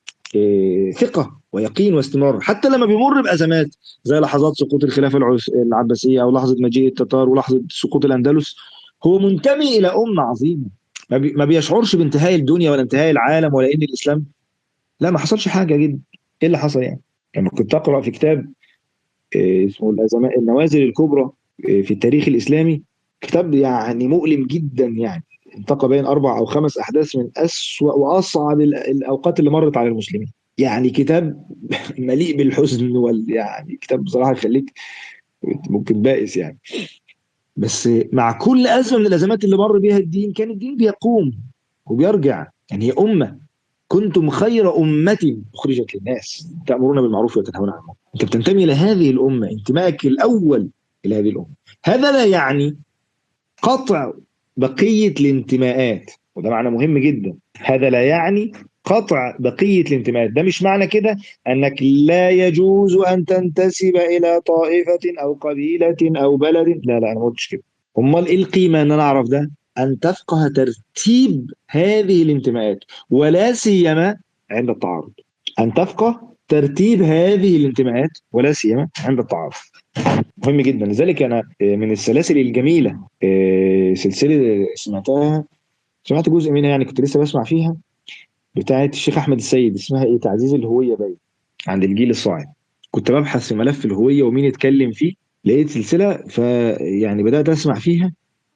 ثقه ويقين واستمرار حتى لما بيمر بازمات زي لحظات سقوط الخلافه العباسيه او لحظه مجيء التتار ولحظه سقوط الاندلس هو منتمي الى امه عظيمه ما بيشعرش بانتهاء الدنيا ولا انتهاء العالم ولا ان الاسلام لا ما حصلش حاجه جدا ايه اللي حصل يعني لما كنت اقرا في كتاب اسمه الازمات النوازل الكبرى في التاريخ الاسلامي كتاب يعني مؤلم جدا يعني انتقى بين اربع او خمس احداث من اسوا واصعب الاوقات اللي مرت على المسلمين يعني كتاب مليء بالحزن وال يعني كتاب بصراحه يخليك ممكن بائس يعني بس مع كل ازمه من الازمات اللي مر بيها الدين كان الدين بيقوم وبيرجع يعني هي امه كنتم خير امه اخرجت للناس تامرون بالمعروف وتنهون عن المنكر انت بتنتمي الى هذه الامه انتمائك الاول الى هذه الامه هذا لا يعني قطع بقيه الانتماءات وده معنى مهم جدا هذا لا يعني قطع بقيه الانتماءات ده مش معنى كده انك لا يجوز ان تنتسب الى طائفه او قبيله او بلد لا لا انا ما قلتش كده امال ايه القيمه ان انا اعرف ده ان تفقه ترتيب هذه الانتماءات ولا سيما عند التعارض ان تفقه ترتيب هذه الانتماءات ولا سيما عند التعارض مهم جدا لذلك انا من السلاسل الجميله سلسله سمعتها سمعت جزء منها يعني كنت لسه بسمع فيها بتاعت الشيخ احمد السيد اسمها ايه تعزيز الهويه باين عند الجيل الصاعد كنت ببحث في ملف الهويه ومين يتكلم فيه لقيت سلسله فيعني بدات اسمع فيها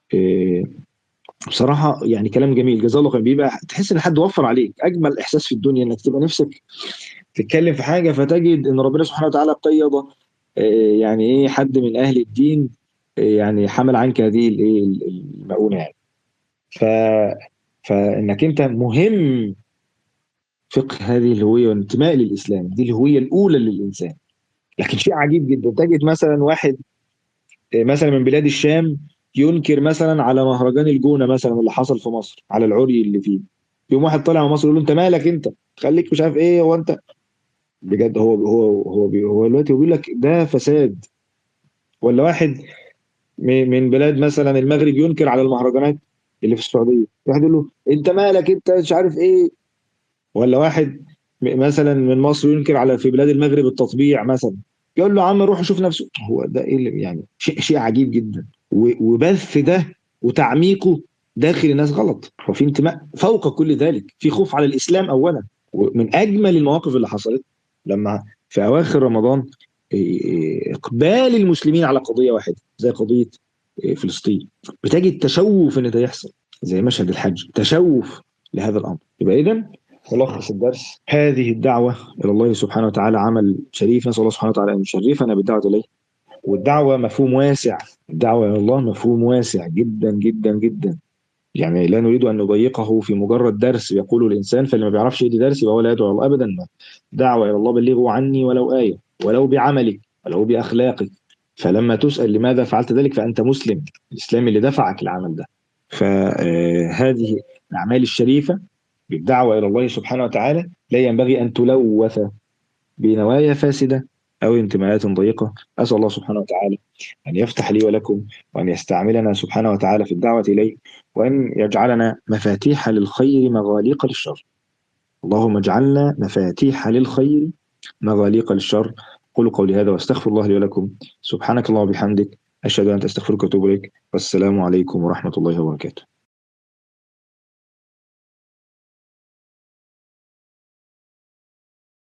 بصراحه يعني كلام جميل جزاه الله خير بيبقى تحس ان حد وفر عليك اجمل احساس في الدنيا انك تبقى نفسك تتكلم في حاجه فتجد ان ربنا سبحانه وتعالى قيض يعني ايه حد من اهل الدين يعني حمل عنك هذه الايه المؤونه يعني ف فانك انت مهم فقه هذه الهويه والانتماء للاسلام دي الهويه الاولى للانسان لكن شيء عجيب جدا تجد مثلا واحد مثلا من بلاد الشام ينكر مثلا على مهرجان الجونه مثلا اللي حصل في مصر على العري اللي فيه يوم واحد طالع من مصر يقول له انت مالك انت خليك مش عارف ايه هو انت بجد هو هو هو هو دلوقتي بيقول لك ده فساد ولا واحد من بلاد مثلا المغرب ينكر على المهرجانات اللي في السعوديه واحد يقول له انت مالك انت مش عارف ايه ولا واحد مثلا من مصر ينكر على في بلاد المغرب التطبيع مثلا يقول له يا عم روح شوف نفسه هو ده ايه يعني شيء شيء عجيب جدا وبث ده وتعميقه داخل الناس غلط هو في انتماء فوق كل ذلك في خوف على الاسلام اولا ومن اجمل المواقف اللي حصلت لما في اواخر رمضان اقبال المسلمين على قضيه واحده زي قضيه فلسطين بتجد تشوف ان ده يحصل زي مشهد الحج تشوف لهذا الامر يبقى اذا ملخص الدرس هذه الدعوه الى الله سبحانه وتعالى عمل شريف نسال الله سبحانه وتعالى ان يشرفنا بالدعوه اليه والدعوه مفهوم واسع الدعوه الى الله مفهوم واسع جدا جدا جدا يعني لا نريد ان نضيقه في مجرد درس يقوله الانسان فاللي ما بيعرفش يدي درس يبقى هو لا يدعو الله ابدا دعوه الى الله بلغوا عني ولو ايه ولو بعملك ولو باخلاقك فلما تسال لماذا فعلت ذلك فانت مسلم الاسلام اللي دفعك العمل ده فهذه الاعمال الشريفه بالدعوه الى الله سبحانه وتعالى لا ينبغي ان تلوث بنوايا فاسده او انتماءات ضيقه اسال الله سبحانه وتعالى ان يفتح لي ولكم وان يستعملنا سبحانه وتعالى في الدعوه اليه وان يجعلنا مفاتيح للخير مغاليق للشر اللهم اجعلنا مفاتيح للخير مغاليق للشر قولوا قولي هذا واستغفر الله لي ولكم سبحانك اللهم وبحمدك اشهد ان لا اله الا انت استغفرك واتوب اليك والسلام عليكم ورحمه الله وبركاته